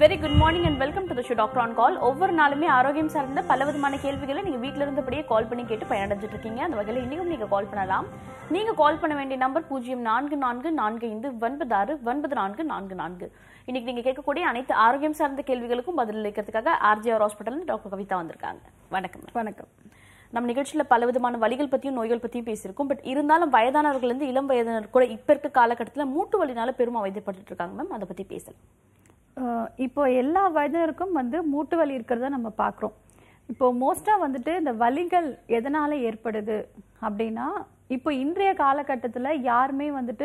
Very good morning and welcome to the show doctor on call ஒவ்வொரு நாளுமே ஆரோக்கியம் சார்ந்த பல விதமான கேள்விகளை நீங்க வீட்ல இருந்தபடியே கால் பண்ணி கேட்டு பயனடைஞ்சிட்டு இருக்கீங்க அந்த வகையில் இன்னைக்கும் நீங்க கால் பண்ணலாம் நீங்க கால் பண்ண வேண்டிய நம்பர் பூஜ்ஜியம் நான்கு நான்கு நான்கு ஐந்து ஒன்பது ஆறு ஒன்பது நான்கு நான்கு நான்கு இன்னைக்கு நீங்க கேட்கக்கூடிய அனைத்து ஆரோக்கியம் சார்ந்த கேள்விகளுக்கும் பதில் அளிக்கிறதுக்காக ஆர்ஜிஆர் ஹாஸ்பிட்டல் டாக்டர் கவிதா வந்திருக்காங்க வணக்கம் வணக்கம் நம்ம நிகழ்ச்சியில பல விதமான வலிகள் பத்தியும் நோய்கள் பத்தியும் பேசியிருக்கோம் பட் இருந்தாலும் வயதானவர்கள் இருந்து இளம் வயதினர் கூட இப்ப இருக்க காலகட்டத்துல மூட்டு வலினால பெரும் அவதிப்பட்டு இருக்காங்க மேம் அதை பத்தி பேசலாம் அஹ் இப்போ எல்லா வயதினருக்கும் வந்து மூட்டு வலி இருக்கிறத நம்ம பார்க்குறோம் இப்போ மோஸ்ட்டாக வந்துட்டு இந்த வலிகள் எதனால் ஏற்படுது அப்படின்னா இப்போ இன்றைய காலகட்டத்தில் யாருமே வந்துட்டு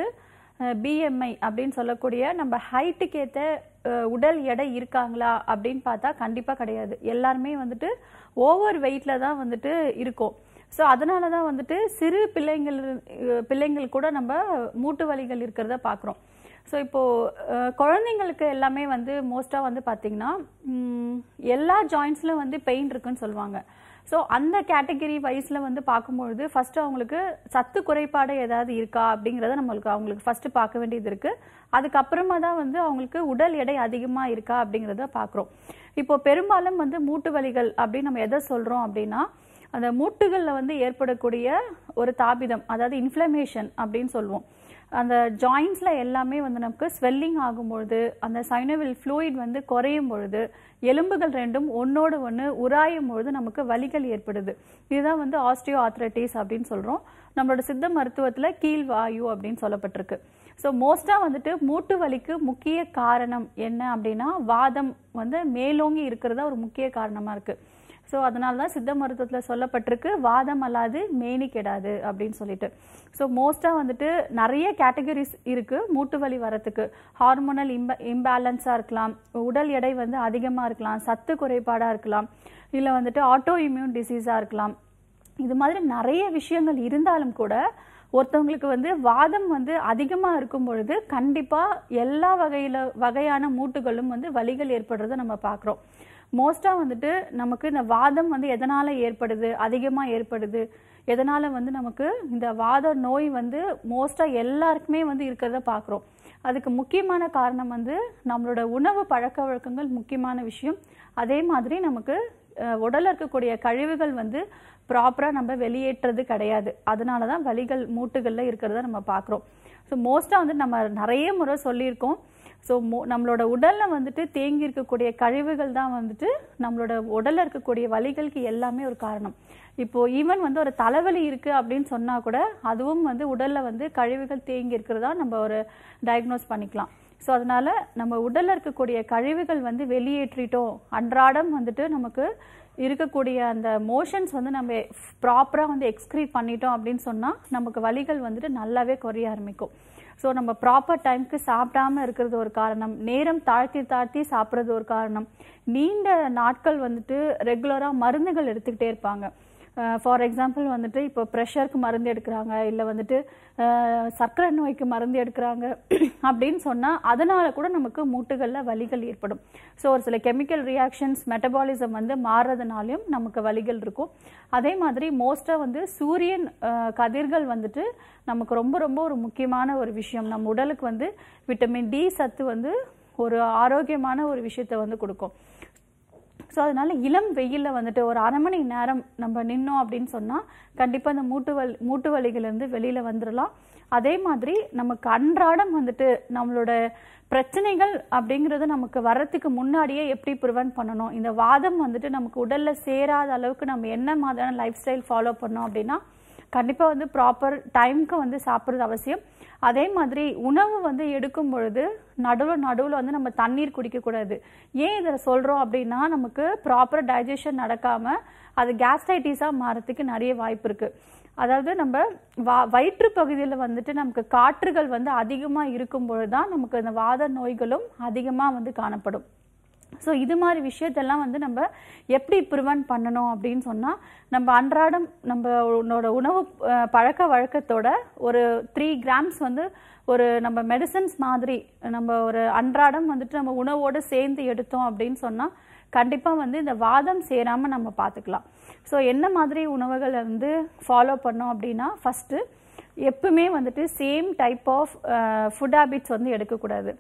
பிஎம்ஐ அப்படின்னு சொல்லக்கூடிய நம்ம ஹைட்டுக்கு ஏற்ற உடல் எடை இருக்காங்களா அப்படின்னு பார்த்தா கண்டிப்பாக கிடையாது எல்லாருமே வந்துட்டு ஓவர் வெயிட்டில் தான் வந்துட்டு இருக்கோம் ஸோ அதனால தான் வந்துட்டு சிறு பிள்ளைங்கள் அஹ் பிள்ளைங்கள் கூட நம்ம மூட்டு வலிகள் இருக்கிறத பார்க்குறோம் ஸோ இப்போது குழந்தைங்களுக்கு எல்லாமே வந்து மோஸ்ட்டாக வந்து பார்த்திங்கன்னா ம், எல்லா ஜாயின்ஸ்லையும் வந்து பெயின் இருக்குன்னு சொல்லுவாங்க ஸோ அந்த கேட்டகரி வைஸில் வந்து பார்க்கும்பொழுது ஃபஸ்ட்டு அவங்களுக்கு சத்து குறைபாடு ஏதாவது இருக்கா அப்படிங்கிறத நம்மளுக்கு அவங்களுக்கு ஃபஸ்ட்டு பார்க்க வேண்டியது இருக்குது அதுக்கப்புறமா தான் வந்து அவங்களுக்கு உடல் எடை அதிகமாக இருக்கா அப்படிங்கிறத பார்க்குறோம் இப்போ பெரும்பாலும் வந்து மூட்டு வலிகள் அப்படின்னு நம்ம எதை சொல்கிறோம் அப்படின்னா அந்த மூட்டுகளில் வந்து ஏற்படக்கூடிய ஒரு தாபிதம் அதாவது இன்ஃப்ளமேஷன் அப்படின்னு சொல்லுவோம் அந்த ஜாயின்ஸில் எல்லாமே வந்து நமக்கு ஸ்வெல்லிங் ஆகும்பொழுது அந்த சைனவில் ஃப்ளூயிட் வந்து குறையும் பொழுது எலும்புகள் ரெண்டும் ஒன்னோடு ஒன்று உராயும் பொழுது நமக்கு வலிகள் ஏற்படுது இதுதான் வந்து ஆஸ்டியோ ஆத்ரட்டிஸ் அப்படின்னு சொல்கிறோம் நம்மளோட சித்த மருத்துவத்தில் கீழ் வாயு அப்படின்னு சொல்லப்பட்டிருக்கு ஸோ மோஸ்ட்டாக வந்துட்டு மூட்டு வலிக்கு முக்கிய காரணம் என்ன அப்படின்னா வாதம் வந்து மேலோங்கி இருக்கிறதா ஒரு முக்கிய காரணமாக இருக்குது ஸோ அதனால தான் சித்த மருத்துவத்தில் சொல்லப்பட்டிருக்கு வாதம் அல்லாது மேனி கெடாது அப்படின்னு சொல்லிட்டு ஸோ மோஸ்ட்டாக வந்துட்டு நிறைய கேட்டகரிஸ் இருக்குது மூட்டு வலி வரத்துக்கு ஹார்மோனல் இம்ப இம்பேலன்ஸாக இருக்கலாம் உடல் எடை வந்து அதிகமாக இருக்கலாம் சத்து குறைபாடாக இருக்கலாம் இல்லை வந்துட்டு ஆட்டோ இம்யூன் டிசீஸாக இருக்கலாம் இது மாதிரி நிறைய விஷயங்கள் இருந்தாலும் கூட ஒருத்தவங்களுக்கு வந்து வாதம் வந்து அதிகமாக இருக்கும் பொழுது கண்டிப்பாக எல்லா வகையில் வகையான மூட்டுகளும் வந்து வலிகள் ஏற்படுறதை நம்ம பார்க்குறோம் மோஸ்ட்டாக வந்துட்டு நமக்கு இந்த வாதம் வந்து எதனால் ஏற்படுது அதிகமாக ஏற்படுது எதனால் வந்து நமக்கு இந்த வாத நோய் வந்து மோஸ்ட்டாக எல்லாருக்குமே வந்து இருக்கிறத பார்க்குறோம் அதுக்கு முக்கியமான காரணம் வந்து நம்மளோட உணவு பழக்க வழக்கங்கள் முக்கியமான விஷயம் அதே மாதிரி நமக்கு அஹ், உடல்ல இருக்கக்கூடிய கழிவுகள் வந்து ப்ராப்பராக நம்ம வெளியேற்றுறது கிடையாது அதனால தான் வலிகள் மூட்டுகளில் இருக்கிறத நம்ம பார்க்குறோம் ஸோ மோஸ்ட்டாக வந்து நம்ம நிறைய முறை சொல்லியிருக்கோம் ஸோ மோ நம்மளோட உடலில் வந்துட்டு தேங்கி இருக்கக்கூடிய கழிவுகள் தான் வந்துட்டு நம்மளோட உடலில் இருக்கக்கூடிய வலிகளுக்கு எல்லாமே ஒரு காரணம் இப்போ ஈவன் வந்து ஒரு தலைவலி இருக்கு அப்படின்னு சொன்னா கூட அதுவும் வந்து உடல்ல வந்து கழிவுகள் தேங்கி இருக்கிறதா நம்ம ஒரு டயக்னோஸ் பண்ணிக்கலாம் ஸோ அதனால நம்ம உடல்ல இருக்கக்கூடிய கழிவுகள் வந்து வெளியேற்றிட்டோம் அன்றாடம் வந்துட்டு நமக்கு இருக்கக்கூடிய அந்த மோஷன்ஸ் வந்து நம்ம ப்ராப்பராக வந்து எக்ஸ்க்ரீட் பண்ணிட்டோம் அப்படின்னு சொன்னால் நமக்கு வலிகள் வந்துட்டு நல்லாவே குறைய ஆரம்பிக்கும் ஸோ நம்ம ப்ராப்பர் டைம்க்கு சாப்பிடாம இருக்கிறது ஒரு காரணம் நேரம் தாழ்த்தி தாழ்த்தி சாப்பிட்றது ஒரு காரணம் நீண்ட நாட்கள் வந்துட்டு ரெகுலராக மருந்துகள் எடுத்துக்கிட்டே இருப்பாங்க ஃபார் எக்ஸாம்பிள் வந்துட்டு இப்போ ப்ரெஷருக்கு மருந்து எடுக்கிறாங்க இல்லை வந்துட்டு அஹ், சர்க்கரை நோய்க்கு மருந்து எடுக்கிறாங்க அப்படின்னு சொன்னால் அதனால கூட நமக்கு மூட்டுகளில் வலிகள் ஏற்படும் ஸோ ஒரு சில கெமிக்கல் ரியாக்ஷன்ஸ் மெட்டபாலிசம் வந்து மாறுறதுனாலையும் நமக்கு வலிகள் இருக்கும் அதே மாதிரி மோஸ்ட்டாக வந்து சூரியன் அஹ், கதிர்கள் வந்துட்டு நமக்கு ரொம்ப ரொம்ப ஒரு முக்கியமான ஒரு விஷயம் நம்ம உடலுக்கு வந்து விட்டமின் டி சத்து வந்து ஒரு ஆரோக்கியமான ஒரு விஷயத்தை வந்து கொடுக்கும் ஸோ அதனால இளம் வெயிலில் வந்துட்டு ஒரு அரை மணி நேரம் நம்ம நின்னோம் அப்படின்னு சொன்னால் கண்டிப்பாக இந்த மூட்டு வலி மூட்டு வலிகளிலிருந்து வெளியில் வந்துடலாம் அதே மாதிரி நமக்கு அன்றாடம் வந்துட்டு நம்மளோட பிரச்சனைகள் அப்படிங்கிறது நமக்கு வர்றதுக்கு முன்னாடியே எப்படி ப்ரிவென்ட் பண்ணணும் இந்த வாதம் வந்துட்டு நமக்கு உடலில் சேராத அளவுக்கு நம்ம என்ன மாதிரியான லைஃப் ஸ்டைல் ஃபாலோ பண்ணோம் அப்படின்னா கண்டிப்பாக வந்து ப்ராப்பர் டைம்க்கு வந்து சாப்பிட்றது அவசியம் அதே மாதிரி உணவு வந்து எடுக்கும் பொழுது நடுவில் நடுவில் வந்து நம்ம தண்ணீர் குடிக்கக்கூடாது ஏன் இதை சொல்கிறோம் அப்படின்னா நமக்கு ப்ராப்பர் டைஜஷன் நடக்காமல் அது கேஸ்ட்ரைட்டிஸாக மாறத்துக்கு நிறைய வாய்ப்பு இருக்குது அதாவது நம்ம வா வயிற்று பகுதியில் வந்துட்டு நமக்கு காற்றுகள் வந்து அதிகமாக இருக்கும் பொழுது தான் நமக்கு இந்த வாத நோய்களும் அதிகமாக வந்து காணப்படும் ஸோ இது மாதிரி விஷயத்தெல்லாம் வந்து நம்ம எப்படி ப்ரிவென்ட் பண்ணணும் அப்படின்னு சொன்னால் நம்ம அன்றாடம் நம்ம உன்னோட உணவு அஹ், பழக்க வழக்கத்தோட ஒரு த்ரீ கிராம்ஸ் வந்து ஒரு நம்ம மெடிசன்ஸ் மாதிரி நம்ம ஒரு அன்றாடம் வந்துட்டு நம்ம உணவோடு சேர்ந்து எடுத்தோம் அப்படின்னு சொன்னால் கண்டிப்பாக வந்து இந்த வாதம் சேராமல் நம்ம பார்த்துக்கலாம் ஸோ என்ன மாதிரி உணவுகளை வந்து ஃபாலோ பண்ணோம் அப்படின்னா ஃபஸ்ட்டு எப்பவுமே வந்துட்டு same type of food habits வந்து எடுக்கக்கூடாது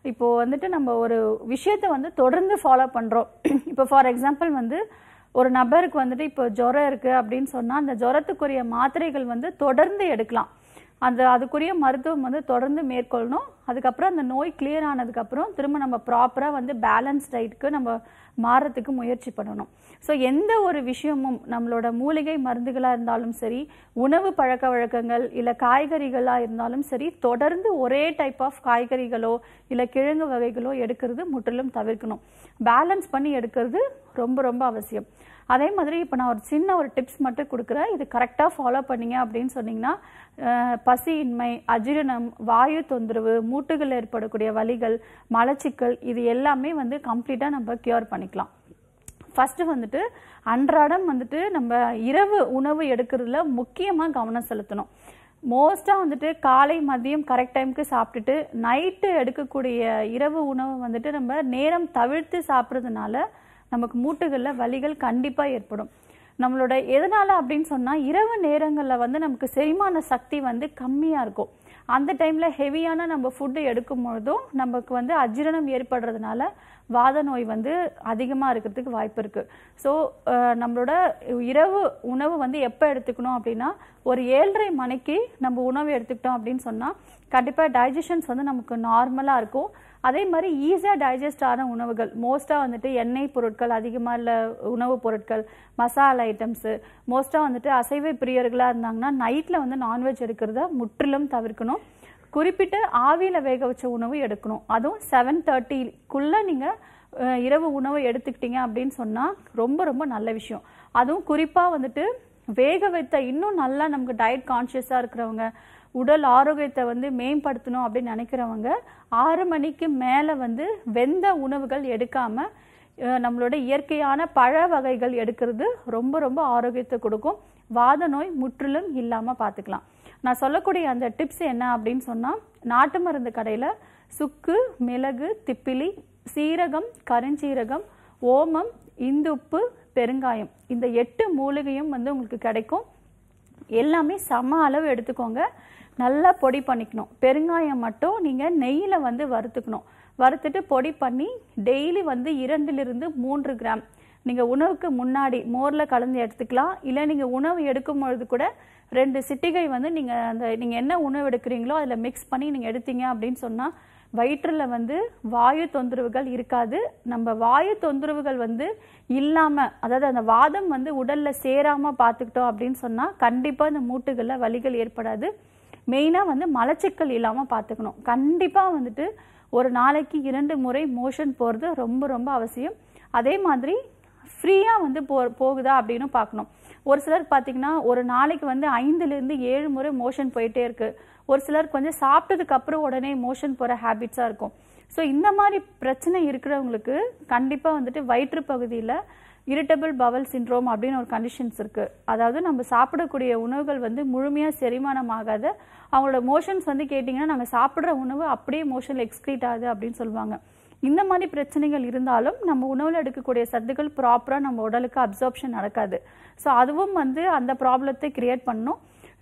இப்போ வந்துட்டு நம்ம ஒரு விஷயத்தை வந்து தொடர்ந்து ஃபாலோ பண்றோம் இப்போ ஃபார் எக்ஸாம்பிள் வந்து ஒரு நபருக்கு வந்துட்டு இப்போ ஜுரம் இருக்கு அப்படின்னு சொன்னா அந்த ஜுரத்துக்குரிய மாத்திரைகள் வந்து தொடர்ந்து எடுக்கலாம் அந்த அதுக்குரிய மருத்துவம் வந்து தொடர்ந்து மேற்கொள்ளணும் அதுக்கப்புறம் அந்த நோய் கிளியர் ஆனதுக்கப்புறம் திரும்ப நம்ம ப்ராப்பராக வந்து பேலன்ஸ் டயட்டுக்கு நம்ம மாறத்துக்கு முயற்சி பண்ணணும் ஸோ எந்த ஒரு விஷயமும் நம்மளோட மூலிகை மருந்துகளாக இருந்தாலும் சரி உணவு பழக்க வழக்கங்கள் இல்லை காய்கறிகளாக இருந்தாலும் சரி தொடர்ந்து ஒரே டைப் ஆஃப் காய்கறிகளோ இல்லை கிழங்கு வகைகளோ எடுக்கிறது முற்றிலும் தவிர்க்கணும் பேலன்ஸ் பண்ணி எடுக்கிறது ரொம்ப ரொம்ப அவசியம் அதே மாதிரி இப்போ நான் ஒரு சின்ன ஒரு டிப்ஸ் மட்டும் கொடுக்குறேன் இது கரெக்டாக ஃபாலோ பண்ணீங்க அப்படின்னு சொன்னீங்கன்னா அஹ், பசியின்மை அஜீரணம் வாயு தொந்தரவு மூட்டுகள் ஏற்படக்கூடிய வலிகள் மலச்சிக்கல் இது எல்லாமே வந்து கம்ப்ளீட்டாக நம்ம கியூர் பண்ணிக்கலாம் ஃபர்ஸ்ட் வந்துட்டு அன்றாடம் வந்துட்டு நம்ம இரவு உணவு எடுக்கிறதுல முக்கியமாக கவனம் செலுத்தணும் மோஸ்ட்டாக வந்துட்டு காலை மதியம் கரெக்ட் டைமுக்கு சாப்பிட்டுட்டு நைட்டு எடுக்கக்கூடிய இரவு உணவு வந்துட்டு நம்ம நேரம் தவிர்த்து சாப்பிட்றதுனால நமக்கு மூட்டுகளில் வலிகள் கண்டிப்பாக ஏற்படும் நம்மளோட எதனால அப்படின்னு சொன்னால் இரவு நேரங்களில் வந்து நமக்கு செரிமான சக்தி வந்து கம்மியாக இருக்கும் அந்த டைமில் ஹெவியான நம்ம ஃபுட்டு எடுக்கும் பொழுதும் நமக்கு வந்து அஜீரணம் ஏற்படுறதுனால வாத நோய் வந்து அதிகமாக இருக்கிறதுக்கு வாய்ப்பு இருக்குது ஸோ நம்மளோட இரவு உணவு வந்து எப்போ எடுத்துக்கணும் அப்படின்னா ஒரு ஏழரை மணிக்கு நம்ம உணவு எடுத்துக்கிட்டோம் அப்படின்னு சொன்னால் கண்டிப்பாக டைஜஷன்ஸ் வந்து நமக்கு நார்மலாக இருக்கும் அதே மாதிரி ஈஸியாக டைஜஸ்ட் ஆன உணவுகள் மோஸ்ட்டாக வந்துட்டு எண்ணெய் பொருட்கள் அதிகமாக உள்ள உணவுப் பொருட்கள் மசாலா ஐட்டம்ஸு மோஸ்ட்டாக வந்துட்டு அசைவ பிரியர்களாக இருந்தாங்கன்னா நைட்டில் வந்து நான்வெஜ் எடுக்கிறத முற்றிலும் தவிர்க்கணும் குறிப்பிட்ட ஆவியில் வேக வச்ச உணவு எடுக்கணும் அதுவும் செவன் தேர்ட்டிக்குள்ளே நீங்கள் இரவு உணவு எடுத்துக்கிட்டீங்க அப்படின்னு சொன்னால் ரொம்ப ரொம்ப நல்ல விஷயம் அதுவும் குறிப்பாக வந்துட்டு வேக வைத்த இன்னும் நல்லா நமக்கு டயட் கான்ஷியஸாக இருக்கிறவங்க உடல் ஆரோக்கியத்தை வந்து மேம்படுத்தணும் அப்படின்னு நினைக்கிறவங்க ஆறு மணிக்கு மேலே வந்து வெந்த உணவுகள் எடுக்காம அஹ், நம்மளோட இயற்கையான பழ வகைகள் எடுக்கிறது ரொம்ப ரொம்ப ஆரோக்கியத்தை கொடுக்கும் வாத நோய் முற்றிலும் இல்லாமல் பார்த்துக்கலாம் நான் சொல்லக்கூடிய அந்த டிப்ஸ் என்ன அப்படின்னு சொன்னால் நாட்டு மருந்து கடையில் சுக்கு மிளகு திப்பிலி சீரகம் கருஞ்சீரகம் ஓமம் இந்துப்பு பெருங்காயம் இந்த எட்டு மூலிகையும் வந்து உங்களுக்கு கிடைக்கும் எல்லாமே சம அளவு எடுத்துக்கோங்க நல்லா பொடி பண்ணிக்கணும் பெருங்காயம் மட்டும் நீங்கள் நெய்யில் வந்து வறுத்துக்கணும் வறுத்துட்டு பொடி பண்ணி டெய்லி வந்து இரண்டிலிருந்து மூன்று கிராம் நீங்கள் உணவுக்கு முன்னாடி மோரில் கலந்து எடுத்துக்கலாம் இல்லை நீங்கள் உணவு எடுக்கும் பொழுது கூட ரெண்டு சிட்டிகை வந்து நீங்கள் அந்த நீங்கள் என்ன உணவு எடுக்கிறீங்களோ அதில் மிக்ஸ் பண்ணி நீங்கள் எடுத்தீங்க அப்படின்னு சொன்னால் வயிற்றில் வந்து வாயு தொந்தரவுகள் இருக்காது நம்ம வாயு தொந்தரவுகள் வந்து இல்லாமல் அதாவது அந்த வாதம் வந்து உடலில் சேராமல் பார்த்துக்கிட்டோம் அப்படின்னு சொன்னால் கண்டிப்பாக இந்த மூட்டுகளில் வலிகள் ஏற்படாது மெயினாக வந்து மலச்சிக்கல் இல்லாமல் பார்த்துக்கணும் கண்டிப்பாக வந்துட்டு ஒரு நாளைக்கு இரண்டு முறை மோஷன் போகிறது ரொம்ப ரொம்ப அவசியம் அதே மாதிரி ஃப்ரீயாக வந்து போ போகுதா அப்படின்னு பார்க்கணும் ஒரு சிலர் பார்த்தீங்கன்னா ஒரு நாளைக்கு வந்து ஐந்துலேருந்து ஏழு முறை மோஷன் போயிட்டே இருக்கு ஒரு சிலருக்கு வந்து சாப்பிட்டதுக்கு அப்புறம் உடனே மோஷன் போகிற ஹேபிட்ஸாக இருக்கும் ஸோ இந்த மாதிரி பிரச்சனை இருக்கிறவங்களுக்கு கண்டிப்பாக வந்துட்டு வயிற்று பகுதியில் இரிட்டபிள் பவல் சிண்ட்ரோம் அப்படின்னு ஒரு கண்டிஷன்ஸ் இருக்கு அதாவது நம்ம சாப்பிடக்கூடிய உணவுகள் வந்து முழுமையாக செரிமானம் ஆகாத அவங்களோட மோஷன்ஸ் வந்து கேட்டிங்கன்னா நாங்கள் சாப்பிட்ற உணவு அப்படியே மோஷனில் எக்ஸ்க்ரீட் ஆகுது அப்படின்னு சொல்லுவாங்க இந்த மாதிரி பிரச்சனைகள் இருந்தாலும் நம்ம உணவில் எடுக்கக்கூடிய சத்துக்கள் ப்ராப்பராக நம்ம உடலுக்கு அப்சார்ப்ஷன் நடக்காது ஸோ அதுவும் வந்து அந்த ப்ராப்ளத்தை கிரியேட் பண்ணும்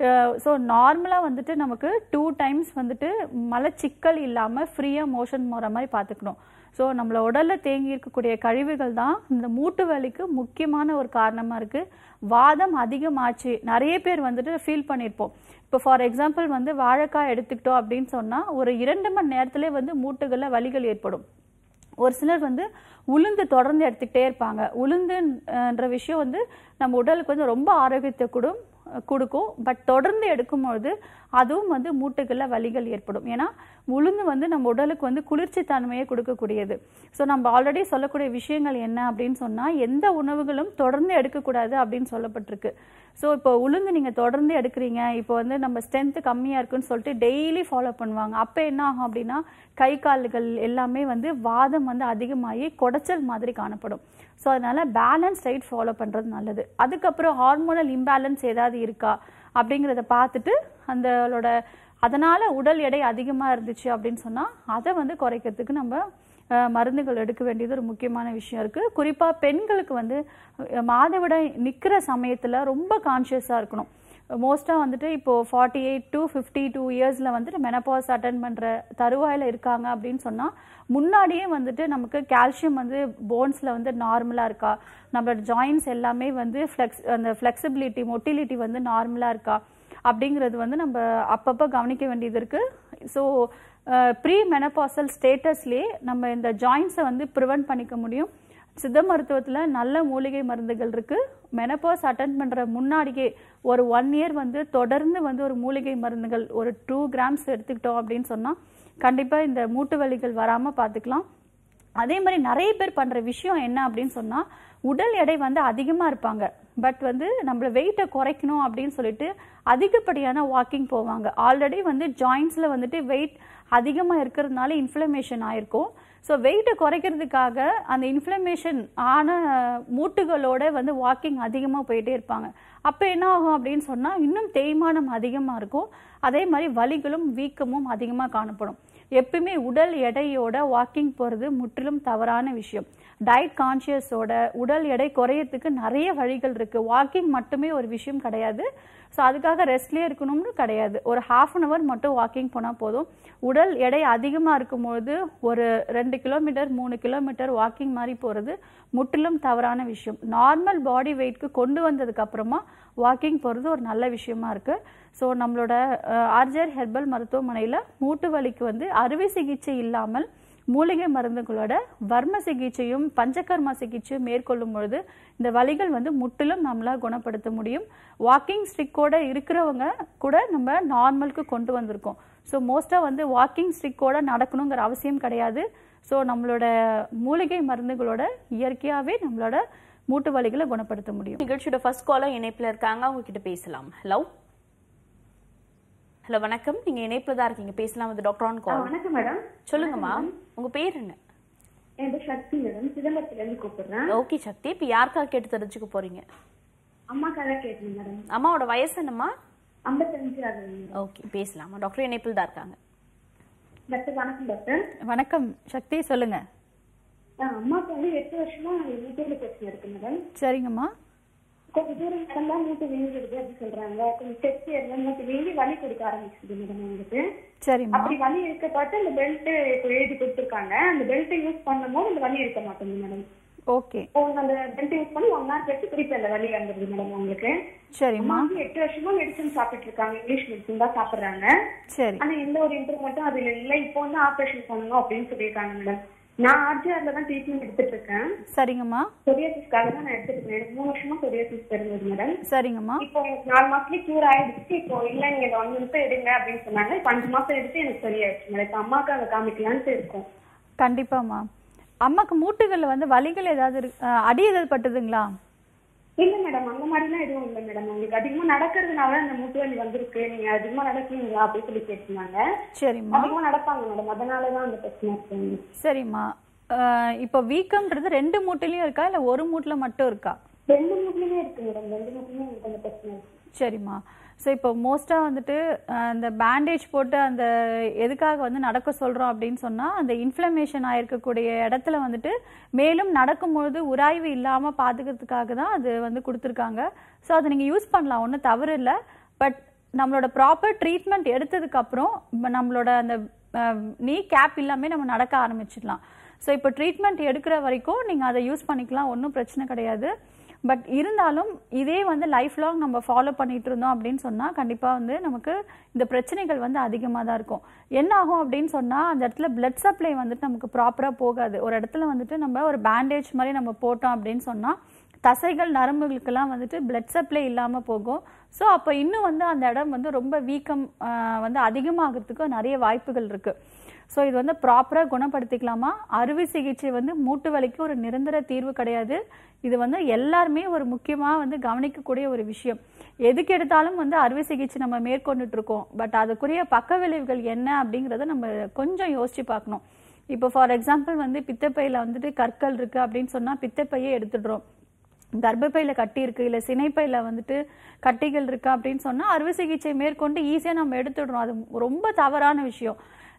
ஸோ நார்மலாக வந்துட்டு நமக்கு டூ டைம்ஸ் வந்துட்டு மலச்சிக்கல் இல்லாமல் ஃப்ரீயாக மோஷன் போகிற மாதிரி பார்த்துக்கணும் ஸோ நம்மள உடலில் தேங்கி இருக்கக்கூடிய கழிவுகள் தான் இந்த மூட்டு வலிக்கு முக்கியமான ஒரு காரணமாக இருக்குது வாதம் அதிகமாச்சு நிறைய பேர் வந்துட்டு ஃபீல் பண்ணியிருப்போம் இப்போ ஃபார் எக்ஸாம்பிள் வந்து வாழைக்காய் எடுத்துக்கிட்டோம் அப்படின்னு சொன்னால் ஒரு இரண்டு மணி நேரத்திலே வந்து மூட்டுகளில் வலிகள் ஏற்படும் ஒரு சிலர் வந்து உளுந்து தொடர்ந்து எடுத்துக்கிட்டே இருப்பாங்க உளுந்துன்ற விஷயம் வந்து நம்ம உடலுக்கு வந்து ரொம்ப ஆரோக்கியத்தை கொடும் கொடுக்கும் பட் தொடர்ந்து எடுக்கும்பொழுது அதுவும் வந்து மூட்டுகளில் வலிகள் ஏற்படும் ஏன்னா உளுந்து வந்து நம்ம உடலுக்கு வந்து குளிர்ச்சி தன்மையை கொடுக்கக்கூடியது ஸோ நம்ம ஆல்ரெடி சொல்லக்கூடிய விஷயங்கள் என்ன அப்படின்னு சொன்னால் எந்த உணவுகளும் தொடர்ந்து எடுக்கக்கூடாது அப்படின்னு சொல்லப்பட்டிருக்கு ஸோ இப்போ உளுந்து நீங்கள் தொடர்ந்து எடுக்கிறீங்க இப்போ வந்து நம்ம ஸ்ட்ரென்த்து கம்மியாக இருக்குன்னு சொல்லிட்டு டெய்லி ஃபாலோ பண்ணுவாங்க அப்போ என்ன ஆகும் அப்படின்னா கை கால்கள் எல்லாமே வந்து வாதம் வந்து அதிகமாகி குடைச்சல் மாதிரி காணப்படும் ஸோ அதனால பேலன்ஸ் டயட் ஃபாலோ பண்ணுறது நல்லது அதுக்கப்புறம் ஹார்மோனல் இம்பேலன்ஸ் ஏதாவது இருக்கா அப்படிங்கிறத பார்த்துட்டு அந்தளோட அதனால உடல் எடை அதிகமாக இருந்துச்சு அப்படின்னு சொன்னால் அதை வந்து குறைக்கிறதுக்கு நம்ம அஹ், மருந்துகள் எடுக்க வேண்டியது ஒரு முக்கியமான விஷயம் இருக்குது குறிப்பாக பெண்களுக்கு வந்து அஹ், மாதவிடாய் நிற்கிற சமயத்தில் ரொம்ப கான்ஷியஸாக இருக்கணும் மோஸ்ட்டாக வந்துட்டு இப்போ forty eight to fifty two இயர்ஸில் வந்துட்டு மெனப்பாஸ் அட்டன் பண்ணுற தருவாயில் இருக்காங்க அப்படின்னு சொன்னால் முன்னாடியே வந்துட்டு நமக்கு கால்சியம் வந்து போன்ஸில் வந்து நார்மலாக இருக்கா நம்மளோட ஜாயின்ஸ் எல்லாமே வந்து ஃப்ளெக்ஸ் அந்த ஃப்ளெக்சிபிலிட்டி மொட்டிலிட்டி வந்து நார்மலாக இருக்கா அப்படிங்கிறது வந்து நம்ம அப்பப்போ கவனிக்க வேண்டியது இருக்குது ஸோ ப்ரீ மெனப்பாசல் ஸ்டேட்டஸ்லேயே நம்ம இந்த ஜாயின்ஸை வந்து ப்ரிவென்ட் பண்ணிக்க முடியும் சித்த மருத்துவத்தில் நல்ல மூலிகை மருந்துகள் இருக்குது மெனப்பாஸ் அட்டன் பண்ணுற முன்னாடியே ஒரு ஒன் இயர் வந்து தொடர்ந்து வந்து ஒரு மூலிகை மருந்துகள் ஒரு டூ கிராம்ஸ் எடுத்துக்கிட்டோம் அப்படின்னு சொன்னால் கண்டிப்பாக இந்த மூட்டு வலிகள் வராமல் பார்த்துக்கலாம் அதே மாதிரி நிறைய பேர் பண்ணுற விஷயம் என்ன அப்படின்னு சொன்னால் உடல் எடை வந்து அதிகமாக இருப்பாங்க பட் வந்து நம்மள வெயிட்டை குறைக்கணும் அப்படின்னு சொல்லிட்டு அதிகப்படியான வாக்கிங் போவாங்க ஆல்ரெடி வந்து ஜாயின்ஸில் வந்துட்டு வெயிட் அதிகமாக இருக்கிறதுனால இன்ஃப்ளமேஷன் ஆயிருக்கும் ஸோ வெயிட்டை குறைக்கிறதுக்காக அந்த இன்ஃப்ளமேஷன் ஆன மூட்டுகளோட வந்து வாக்கிங் அதிகமாக போயிட்டே இருப்பாங்க அப்போ என்ன ஆகும் அப்படின்னு சொன்னால் இன்னும் தேய்மானம் அதிகமாக இருக்கும் அதே மாதிரி வலிகளும் வீக்கமும் அதிகமாக காணப்படும் எப்பயுமே உடல் எடையோட வாக்கிங் போகிறது முற்றிலும் தவறான விஷயம் டயட் கான்ஷியஸோட உடல் எடை குறையறதுக்கு நிறைய வழிகள் இருக்குது வாக்கிங் மட்டுமே ஒரு விஷயம் கிடையாது ஸோ அதுக்காக ரெஸ்ட்லேயே இருக்கணும்னு கிடையாது ஒரு ஹாஃப் அன் ஹவர் மட்டும் வாக்கிங் போனால் போதும் உடல் எடை அதிகமாக இருக்கும்போது ஒரு ரெண்டு கிலோமீட்டர் மூணு கிலோமீட்டர் வாக்கிங் மாதிரி போகிறது முற்றிலும் தவறான விஷயம் நார்மல் பாடி வெயிட்க்கு கொண்டு வந்ததுக்கு அப்புறமா வாக்கிங் போகிறது ஒரு நல்ல விஷயமா இருக்கு ஸோ நம்மளோட ஆர்ஜர் ஹெர்பல் மருத்துவமனையில் மூட்டு வலிக்கு வந்து அறுவை சிகிச்சை இல்லாமல் மூலிகை மருந்துகளோட வர்ம சிகிச்சையும் பஞ்சகர்மா சிகிச்சையும் மேற்கொள்ளும் பொழுது இந்த வலிகள் வந்து முற்றிலும் நம்மளால் குணப்படுத்த முடியும் வாக்கிங் ஸ்டிக்கோட இருக்கிறவங்க கூட நம்ம நார்மலுக்கு கொண்டு வந்திருக்கோம் ஸோ மோஸ்ட்டாக வந்து வாக்கிங் ஸ்டிக்கோட நடக்கணுங்கிற அவசியம் கிடையாது ஸோ நம்மளோட மூலிகை மருந்துகளோட இயற்கையாகவே நம்மளோட மூட்டு வலிகளை குணப்படுத்த முடியும் நிகழ்ச்சியோட ஃபர்ஸ்ட் காலர் இணைப்புல இருக்காங்க அவங்க கிட்ட பேசலாம் ஹலோ ஹலோ வணக்கம் நீங்க இணைப்புல தான் இருக்கீங்க பேசலாம் வந்து டாக்டர் ஆன் ஆ, கால் வணக்கம் மேடம் சொல்லுங்கம்மா உங்க பேர் என்ன என் பேர் சக்தி மேடம் சிதம்பரத்துல இருந்து கூப்பிடுறேன் ஓகே சக்தி இப்ப யாருக்காக கேட்டு தெரிஞ்சுக்க போறீங்க அம்மாக்காக கேட்டேன் மேடம் அம்மாவோட வயசு என்னம்மா ஐம்பத்தஞ்சு ஆகுது மேடம் ஓகே பேசலாமா டாக்டர் இணைப்பில் தான் இருக்காங்க டாக்டர் வணக்கம் டாக்டர் வணக்கம் சக்தி சொல்லுங்க ஆ, அம்மாக்கு வந்து எட்டு வருஷமா மூட்டையில பிரச்சனை இருக்கு மேடம் சரிங்கம்மா கொஞ்சம் தூரம் நடந்தா மூட்டு வீங்கிடுது அப்படி சொல்றாங்க கொஞ்சம் ஸ்டெப்ஸ் ஏறினா மூட்டு வீங்கி வலி கொடுக்க ஆரம்பிச்சுது மேடம் அவங்களுக்கு சரிம்மா அப்படி வலி இருக்க பார்த்து அந்த பெல்ட் இப்போ எழுதி கொடுத்துருக்காங்க அந்த பெல்ட் யூஸ் பண்ணும்போது அந்த வலி இருக்க மாட்டேங்குது மேடம் ஓகே இப்போ அந்த பெல்ட் யூஸ் பண்ணி ஒன் ஹவர் கழிச்சு திருப்பி அந்த வலி வந்துருது மேடம் அவங்களுக்கு சரிம்மா அம்மா வந்து எட்டு வருஷமா மெடிசன் சாப்பிட்டு இருக்காங்க இங்கிலீஷ் மெடிசன் தான் சாப்பிடுறாங்க சரி ஆனா எந்த ஒரு இம்ப்ரூவ்மெண்ட்டும் அதுல இல்ல இப்போ வந்து ஆபரேஷன் பண்ணணும் அப்படின்னு சொல்லியிருக்காங்க மேடம் நான் ஆர்ஜிஆர்ல தான் ட்ரீட்மெண்ட் எடுத்துட்டு இருக்கேன் சரிங்கம்மா சொரியாசிஸ்க்காக தான் நான் எடுத்துட்டு இருக்கேன் எனக்கு மூணு வருஷமா சொரியாசிஸ் இருந்தது மேடம் சரிங்கம்மா இப்போ எனக்கு நாலு மாசத்துலயே கியூர் ஆயிடுச்சு இப்போ இல்ல நீங்க இந்த ஒன் நிமிஷம் எடுங்க அப்படின்னு சொன்னாங்க இப்போ அஞ்சு மாசம் எடுத்து எனக்கு சரியாயிடுச்சு மேடம் இப்போ அம்மாவுக்கு அங்க காமிக்கலான்ட்டு இருக்கோம் கண்டிப்பாம்மா அம்மாக்கு மூட்டுகள்ல வந்து வலிகள் ஏதாவது இருக்கு அஹ், அடி ஏதாவது பட்டுதுங்களா இல்ல மேடம் அந்த மாதிரிலாம் எதுவும் இல்லை மேடம் உங்களுக்கு அதிகமா நடக்கிறதுனால அந்த மூட்டு வலி வந்திருக்கு நீங்க அதிகமா நடக்கீங்களா அப்படின்னு சொல்லி கேட்டிருந்தாங்க சரிம்மா அதிகமா நடப்பாங்க மேடம் அதனாலதான் அந்த பிரச்சனை இருக்கு சரிம்மா அஹ், இப்போ வீக்கம்ன்றது ரெண்டு மூட்டுலயும் இருக்கா இல்ல ஒரு மூட்டுல மட்டும் இருக்கா ரெண்டு மூட்லயுமே இருக்கு மேடம் ரெண்டு மூட்லயுமே எனக்கு அந்த பிரச்சனை இருக்கு சரிம்மா ஸோ இப்போ மோஸ்ட்டாக வந்துட்டு அஹ், அந்த பேண்டேஜ் போட்டு அந்த எதுக்காக வந்து நடக்க சொல்கிறோம் அப்படின்னு சொன்னால் அந்த இன்ஃப்ளமேஷன் ஆயிருக்கக்கூடிய இடத்துல வந்துட்டு மேலும் நடக்கும்பொழுது உராய்வு இல்லாமல் பார்த்துக்கிறதுக்காக தான் அது வந்து கொடுத்துருக்காங்க ஸோ அதை நீங்கள் யூஸ் பண்ணலாம் ஒன்றும் தவறு இல்லை பட் நம்மளோட ப்ராப்பர் ட்ரீட்மெண்ட் எடுத்ததுக்கப்புறம் நம்மளோட அந்த நீ கேப் இல்லாமல் நம்ம நடக்க ஆரம்பிச்சிடலாம் ஸோ இப்போ ட்ரீட்மெண்ட் எடுக்கிற வரைக்கும் நீங்கள் அதை யூஸ் பண்ணிக்கலாம் ஒன்றும் பிரச்சனை கிடையாது பட் இருந்தாலும் இதே வந்து லைஃப் லாங் நம்ம ஃபாலோ பண்ணிட்டு இருந்தோம் அப்படின்னு சொன்னால் கண்டிப்பாக வந்து நமக்கு இந்த பிரச்சனைகள் வந்து அதிகமாக தான் இருக்கும் என்ன ஆகும் அப்படின்னு சொன்னால் அந்த இடத்துல பிளட் சப்ளை வந்துட்டு நமக்கு ப்ராப்பராக போகாது ஒரு இடத்துல வந்துட்டு நம்ம ஒரு பேண்டேஜ் மாதிரி நம்ம போட்டோம் அப்படின்னு சொன்னால் தசைகள் நரம்புகளுக்கெல்லாம் வந்துட்டு பிளட் சப்ளை இல்லாமல் போகும் ஸோ அப்போ இன்னும் வந்து அந்த இடம் வந்து ரொம்ப வீக்கம் ஆஹ், வந்து அதிகமாகிறதுக்கு நிறைய வாய்ப்புகள் இருக்குது ஸோ இது வந்து ப்ராப்பராக குணப்படுத்திக்கலாமா அறுவை சிகிச்சை வந்து மூட்டு வலிக்கு ஒரு நிரந்தர தீர்வு கிடையாது இது வந்து எல்லாருமே ஒரு முக்கியமாக வந்து கவனிக்கக்கூடிய ஒரு விஷயம் எதுக்கு எடுத்தாலும் வந்து அறுவை சிகிச்சை நம்ம மேற்கொண்டுட்டு இருக்கோம் பட் அதுக்குரிய பக்க விளைவுகள் என்ன அப்படிங்கிறத நம்ம கொஞ்சம் யோசிச்சு பார்க்கணும் இப்போ ஃபார் எக்ஸாம்பிள் வந்து பித்தப்பையில் வந்துட்டு கற்கள் இருக்கு அப்படின்னு சொன்னால் பித்தப்பையே எடுத்துடுறோம் கர்ப்பப்பையில கட்டி இருக்கு இல்ல சினைப்பையில வந்துட்டு கட்டிகள் இருக்கு அப்படின்னு சொன்னா அறுவை சிகிச்சை மேற்கொண்டு ஈஸியா நம்ம எடுத்துடுறோம் அது ரொம்ப தவறான விஷயம்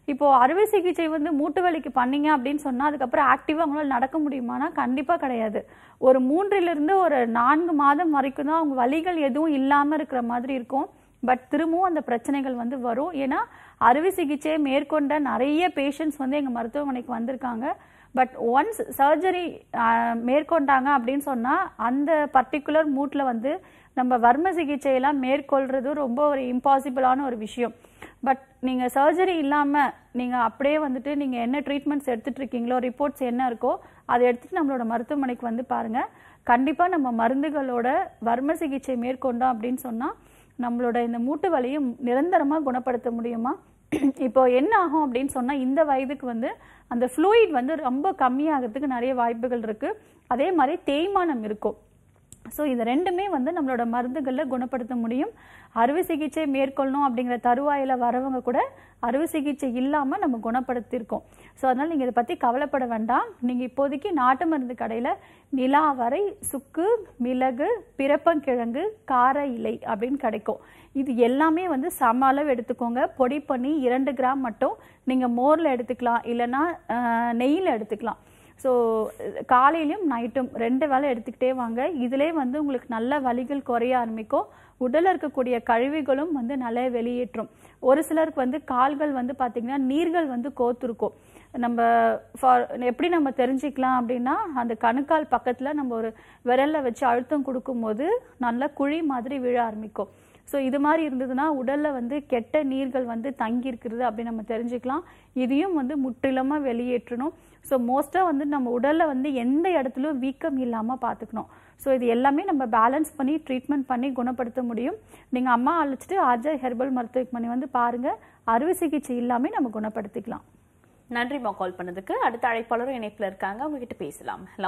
இப்போ அறுவை சிகிச்சை வந்து மூட்டு வலிக்கு பண்ணீங்க அப்படின்னு சொன்னா அதுக்கப்புறம் ஆக்டிவா அவங்களால நடக்க முடியுமானா கண்டிப்பா கிடையாது ஒரு மூன்றிலிருந்து ஒரு நான்கு மாதம் வரைக்கும் தான் அவங்க வலிகள் எதுவும் இல்லாம இருக்கிற மாதிரி இருக்கும் பட் திரும்பவும் அந்த பிரச்சனைகள் வந்து வரும் ஏன்னா அறுவை சிகிச்சையை மேற்கொண்ட நிறைய பேஷண்ட்ஸ் வந்து எங்க மருத்துவமனைக்கு வந்திருக்காங்க பட் ஒன்ஸ் சர்ஜரி மேற்கொண்டாங்க அப்படின்னு சொன்னா அந்த பர்டிகுலர் மூட்ல வந்து நம்ம வர்ம சிகிச்சையெல்லாம் மேற்கொள்றது ரொம்ப ஒரு இம்பாசிபிளான ஒரு விஷயம் பட் நீங்க சர்ஜரி இல்லாம நீங்க அப்படியே வந்துட்டு நீங்க என்ன ட்ரீட்மெண்ட்ஸ் எடுத்துட்டு இருக்கீங்களோ ரிப்போர்ட்ஸ் என்ன இருக்கோ அதை எடுத்துட்டு நம்மளோட மருத்துவமனைக்கு வந்து பாருங்க கண்டிப்பா நம்ம மருந்துகளோட வர்ம சிகிச்சை மேற்கொண்டோம் அப்படின்னு சொன்னா நம்மளோட இந்த மூட்டு வலியை நிரந்தரமா குணப்படுத்த முடியுமா இப்போ என்ன ஆகும் அப்படின்னு சொன்னா இந்த வயதுக்கு வந்து அந்த ஃப்ளூயிட் வந்து ரொம்ப கம்மியாகிறதுக்கு நிறைய வாய்ப்புகள் இருக்கு அதே மாதிரி தேய்மானம் இருக்கும் ஸோ இது ரெண்டுமே வந்து நம்மளோட மருந்துகளில் குணப்படுத்த முடியும் அறுவை சிகிச்சை மேற்கொள்ளணும் அப்படிங்கிற தருவாயில் வரவங்க கூட அறுவை சிகிச்சை இல்லாமல் நம்ம குணப்படுத்தியிருக்கோம் ஸோ அதனால் நீங்கள் இதை பற்றி கவலைப்பட வேண்டாம் நீங்கள் இப்போதைக்கு நாட்டு மருந்து கடையில் நிலாவரை சுக்கு மிளகு பிறப்பங்கிழங்கு கார இலை அப்படின்னு கிடைக்கும் இது எல்லாமே வந்து சம அளவு எடுத்துக்கோங்க பொடி பண்ணி இரண்டு கிராம் மட்டும் நீங்கள் மோரில் எடுத்துக்கலாம் இல்லைன்னா நெய்யில் எடுத்துக்கலாம் ஸோ காலையிலையும் நைட்டும் ரெண்டு வேளை எடுத்துக்கிட்டே வாங்க இதிலே வந்து உங்களுக்கு நல்ல வலிகள் குறைய ஆரம்பிக்கும் உடல்ல இருக்கக்கூடிய கழிவுகளும் வந்து நல்லா வெளியேற்றும் ஒரு சிலருக்கு வந்து கால்கள் வந்து பாத்தீங்கன்னா நீர்கள் வந்து கோத்துருக்கும் நம்ம for எப்படி நம்ம தெரிஞ்சுக்கலாம் அப்படின்னா அந்த கணுக்கால் பக்கத்துல நம்ம ஒரு விரல்ல வச்சு அழுத்தம் கொடுக்கும்போது நல்ல குழி மாதிரி விழ ஆரம்பிக்கும் ஸோ இது மாதிரி இருந்ததுன்னா உடல்ல வந்து கெட்ட நீர்கள் வந்து தங்கி இருக்கிறது அப்படி நம்ம தெரிஞ்சுக்கலாம் இதையும் வந்து முற்றிலுமா வெளியேற்றணும் ஸோ மோஸ்ட்டாக வந்து நம்ம உடல்ல வந்து எந்த இடத்துலையும் வீக்கம் இல்லாமல் பார்த்துக்கணும் ஸோ இது எல்லாமே நம்ம பேலன்ஸ் பண்ணி ட்ரீட்மெண்ட் பண்ணி குணப்படுத்த முடியும் நீங்கள் அம்மா அழைச்சிட்டு ஆர்ஜா ஹெர்பல் மருத்துவமனை வந்து பாருங்க அறுவை சிகிச்சை இல்லாமே நம்ம குணப்படுத்திக்கலாம் நன்றிம்மா கால் பண்ணதுக்கு அடுத்த அழைப்பாளரும் இணைப்புல இருக்காங்க உங்ககிட்ட பேசலாம் ஹலோ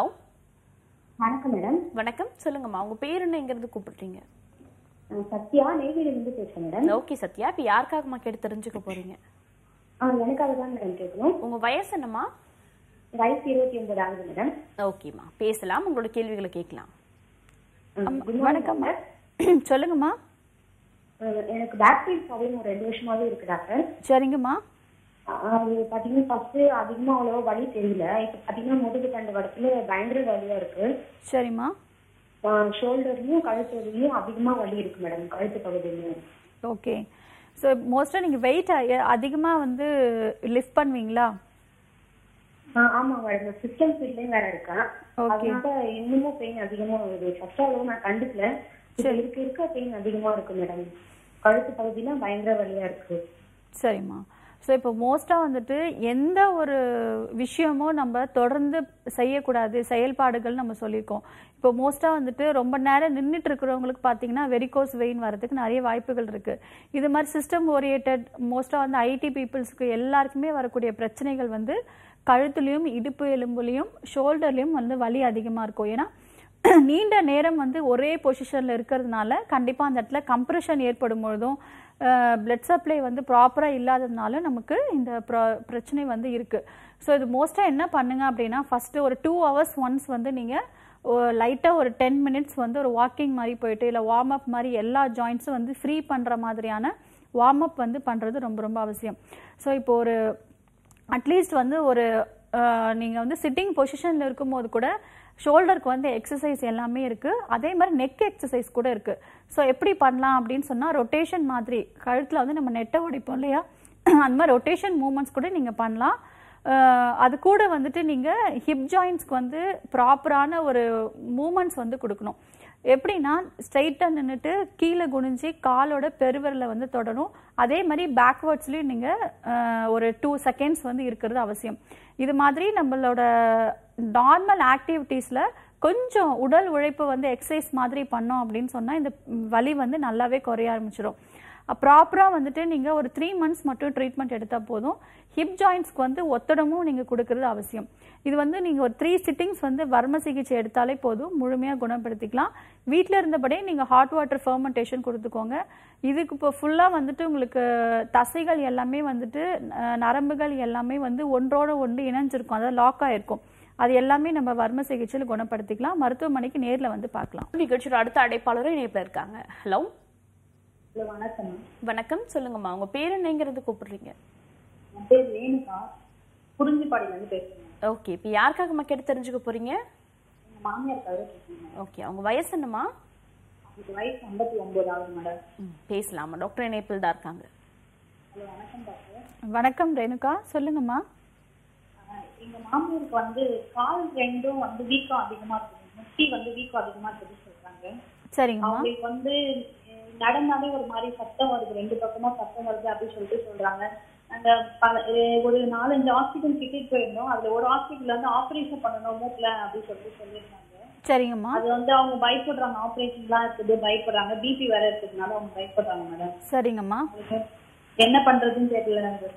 வணக்கம் மேடம் வணக்கம் சொல்லுங்கம்மா உங்க பேர் என்ன எங்கிறது கூப்பிடுறீங்க நான் சத்யா நெய்வேலியிலிருந்து பேசுறேன் மேடம் ஓகே சத்யா இப்ப யாருக்காகம்மா கேட்டு தெரிஞ்சுக்க போறீங்க ஆ எனக்காக தான் மேடம் கேட்கணும் உங்க வயசு என்னம்மா வயசு இருபத்தி ஒன்பது ஆகுது மேடம் ஓகேம்மா பேசலாம் உங்களோட கேள்விகளை கேட்கலாம் வணக்கம்மா சொல்லுங்கம்மா எனக்கு பேக் பெயின் ப்ராப்ளம் ஒரு ரெண்டு வருஷமாவே இருக்கு டாக்டர் சரிங்கம்மா அது பாத்தீங்கன்னா ஃபர்ஸ்ட் அதிகமா அவ்வளவா வலி தெரியல இப்ப பாத்தீங்கன்னா முதுகு தண்டு வடத்துல பயங்கர வலியா இருக்கு சரிம்மா ஷோல்டர்லயும் கழுத்து வலியும் அதிகமா வலி இருக்கு மேடம் கழுத்து பகுதியிலும் ஓகே ஸோ மோஸ்ட்டாக நீங்கள் வெயிட் அதிகமாக வந்து லிஃப்ட் பண்ணுவீங்களா ஆ, ஆமா மேடம் சிஸ்டம் ஃபீல்ட்லயும் வேற இருக்கேன் Okay. அதனால இன்னமும் பெயின் அதிகமா வருது ஃபர்ஸ்ட் அவ்வளவு நான் கண்டுக்கல இப்ப இருக்க இருக்க பெயின் அதிகமா இருக்கு மேடம் கழுத்து பகுதியில பயங்கர வலியா இருக்கு சரிம்மா ஸோ இப்போ மோஸ்ட்டாக வந்துட்டு எந்த ஒரு விஷயமும் நம்ம தொடர்ந்து செய்யக்கூடாது செயல்பாடுகள் நம்ம சொல்லியிருக்கோம் இப்போ மோஸ்ட்டாக வந்துட்டு ரொம்ப நேரம் நின்றுட்டு இருக்கிறவங்களுக்கு பார்த்தீங்கன்னா வெரிகோஸ் வெயின் வரதுக்கு நிறைய வாய்ப்புகள் இருக்குது இது மாதிரி சிஸ்டம் ஓரியேட்டட் மோஸ்ட்டாக வந்து ஐடி பீப்புள்ஸ்க்கு எல்லாருக்குமே வரக்கூடிய பிரச்சனைகள் வந்து கழுத்துலையும் இடுப்பு எலும்புலையும் ஷோல்டர்லையும் வந்து வலி அதிகமாக இருக்கும் ஏன்னா நீண்ட நேரம் வந்து ஒரே பொசிஷனில் இருக்கிறதுனால கண்டிப்பாக அந்த இடத்துல கம்ப்ரெஷன் ஏற்படும் பொழுதும் பிளட் சப்ளை வந்து ப்ராப்பராக இல்லாததுனால நமக்கு இந்த ப்ர- பிரச்சனை வந்து இருக்குது ஸோ இது மோஸ்ட்டாக என்ன பண்ணுங்க அப்படின்னா ஃபஸ்ட்டு ஒரு டூ ஹவர்ஸ் ஒன்ஸ் வந்து நீங்கள் லைட்டாக ஒரு டென் மினிட்ஸ் வந்து ஒரு வாக்கிங் மாதிரி போயிட்டு இல்லை வார்ம் அப் மாதிரி எல்லா ஜாயிண்ட்ஸும் வந்து ஃப்ரீ பண்ணுற மாதிரியான வார்ம் அப் வந்து பண்ணுறது ரொம்ப ரொம்ப அவசியம் ஸோ இப்போ ஒரு அட்லீஸ்ட் வந்து ஒரு நீங்கள் வந்து சிட்டிங் பொசிஷனில் இருக்கும்போது கூட ஷோல்டருக்கு வந்து எக்ஸசைஸ் எல்லாமே இருக்குது அதே மாதிரி நெக் எக்ஸசைஸ் கூட இருக்குது ஸோ எப்படி பண்ணலாம் அப்படின்னு சொன்னால் ரொட்டேஷன் மாதிரி கழுத்தில் வந்து நம்ம நெட்டை ஒடிப்போம் இல்லையா அந்த மாதிரி ரொட்டேஷன் மூமெண்ட்ஸ் கூட நீங்கள் பண்ணலாம் அஹ், அது கூட வந்துட்டு நீங்கள் ஹிப் ஜாயின்ஸ்க்கு வந்து ப்ராப்பரான ஒரு மூமெண்ட்ஸ் வந்து கொடுக்கணும் எப்படின்னா ஸ்ட்ரைட்டாக நின்றுட்டு கீழே குனிஞ்சு காலோட பெருவிரலை வந்து தொடரும் அதே மாதிரி பேக்வேர்ட்ஸ்லேயும் நீங்கள் ஒரு டூ செகண்ட்ஸ் வந்து இருக்கிறது அவசியம் இது மாதிரி நம்மளோட நார்மல் ஆக்டிவிட்டீஸில் கொஞ்சம் உடல் உழைப்பு வந்து எக்ஸசைஸ் மாதிரி பண்ணோம் அப்படின்னு சொன்னால் இந்த வலி வந்து நல்லாவே குறைய ஆரம்பிச்சிடும் ப்ராப்பராக வந்துட்டு நீங்கள் ஒரு த்ரீ மந்த்ஸ் மட்டும் ட்ரீட்மெண்ட் எடுத்தால் போதும் ஹிப் ஜாயின்ஸ்க்கு வந்து ஒத்தடமும் நீங்கள் கொடுக்கறது அவசியம் இது வந்து நீங்கள் ஒரு த்ரீ சிட்டிங்ஸ் வந்து வர்ம சிகிச்சை எடுத்தாலே போதும் முழுமையாக குணப்படுத்திக்கலாம் வீட்டில் இருந்தபடியே நீங்கள் ஹாட் வாட்டர் ஃபர்மெண்டேஷன் கொடுத்துக்கோங்க இதுக்கு இப்போ ஃபுல்லாக வந்துட்டு உங்களுக்கு தசைகள் எல்லாமே வந்துட்டு அஹ், நரம்புகள் எல்லாமே வந்து ஒன்றோட ஒன்று இணைஞ்சிருக்கும் அதாவது லாக் ஆயிருக்கும் அது எல்லாமே நம்ம வர்ம சிகிச்சையில் குணப்படுத்திக்கலாம் மருத்துவமனைக்கு நேரில் வந்து பார்க்கலாம் நிகழ்ச்சியோட அடுத்த அழைப்பாளரும் இணைப்புல இருக்காங்க ஹலோ ஹலோ வணக்கம் வணக்கம் சொல்லுங்கம்மா உங்க பேர் என்னங்கிறது கூப்பிடுறீங்க என் பேர் ரேணுகா குறிஞ்சிப்பாடியிலேருந்து பேசுறேன் ஓகே இப்போ யாருக்காகம்மா கேட்டு தெரிஞ்சுக்க போறீங்க எங்க மாமியாருக்காக கேட்குறேன் ஓகே அவங்க வயசு என்னம்மா அவங்களுக்கு வயசு ஐம்பத்தி ஒன்பது ஆகுது மேடம் ம், பேசலாமா டாக்டர் இணைப்பில் தான் இருக்காங்க ஹலோ வணக்கம் டாக்டர் வணக்கம் ரேணுகா சொல்லுங்கம்மா ஆஹ் எங்க மாமியாருக்கு வந்து கால் ரெண்டும் வந்து வீக்கம் அதிகமா இருக்குது முட்டி வந்து வீக்கம் அதிகமா இருக்குதுன்னு சொல்றாங்க சரிங்கம்மா அவங்களுக்கு வந்து அஹ், நடந்தாலே ஒரு மாதிரி சத்தம் வருது ரெண்டு பக்கமா சத்தம் வருது அப்படின்னு சொல்லிட்டு சொல்றாங்க நாங்க பல அஹ், ஒரு நாலஞ்சு ஹாஸ்பிட்டல் கிட்டே போயிருந்தோம் அதுல ஒரு ஹாஸ்பிட்டல்ல வந்து ஆபரேஷன் பண்ணணும் மூக்குல அப்படின்னு சொல்லிட்டு சொல்லியிருந்தாங்க சரிங்கம்மா அது வந்து அவங்க பயப்படுறாங்க ஆபரேஷன்லாம் இருக்குது பயப்படுறாங்க பிபி வேற இருக்கிறதுனால அவங்க பயப்படுறாங்க மேடம் சரிங்கம்மா அவங்களுக்கு என்ன பண்றதுன்னு தெரியல எனக்கு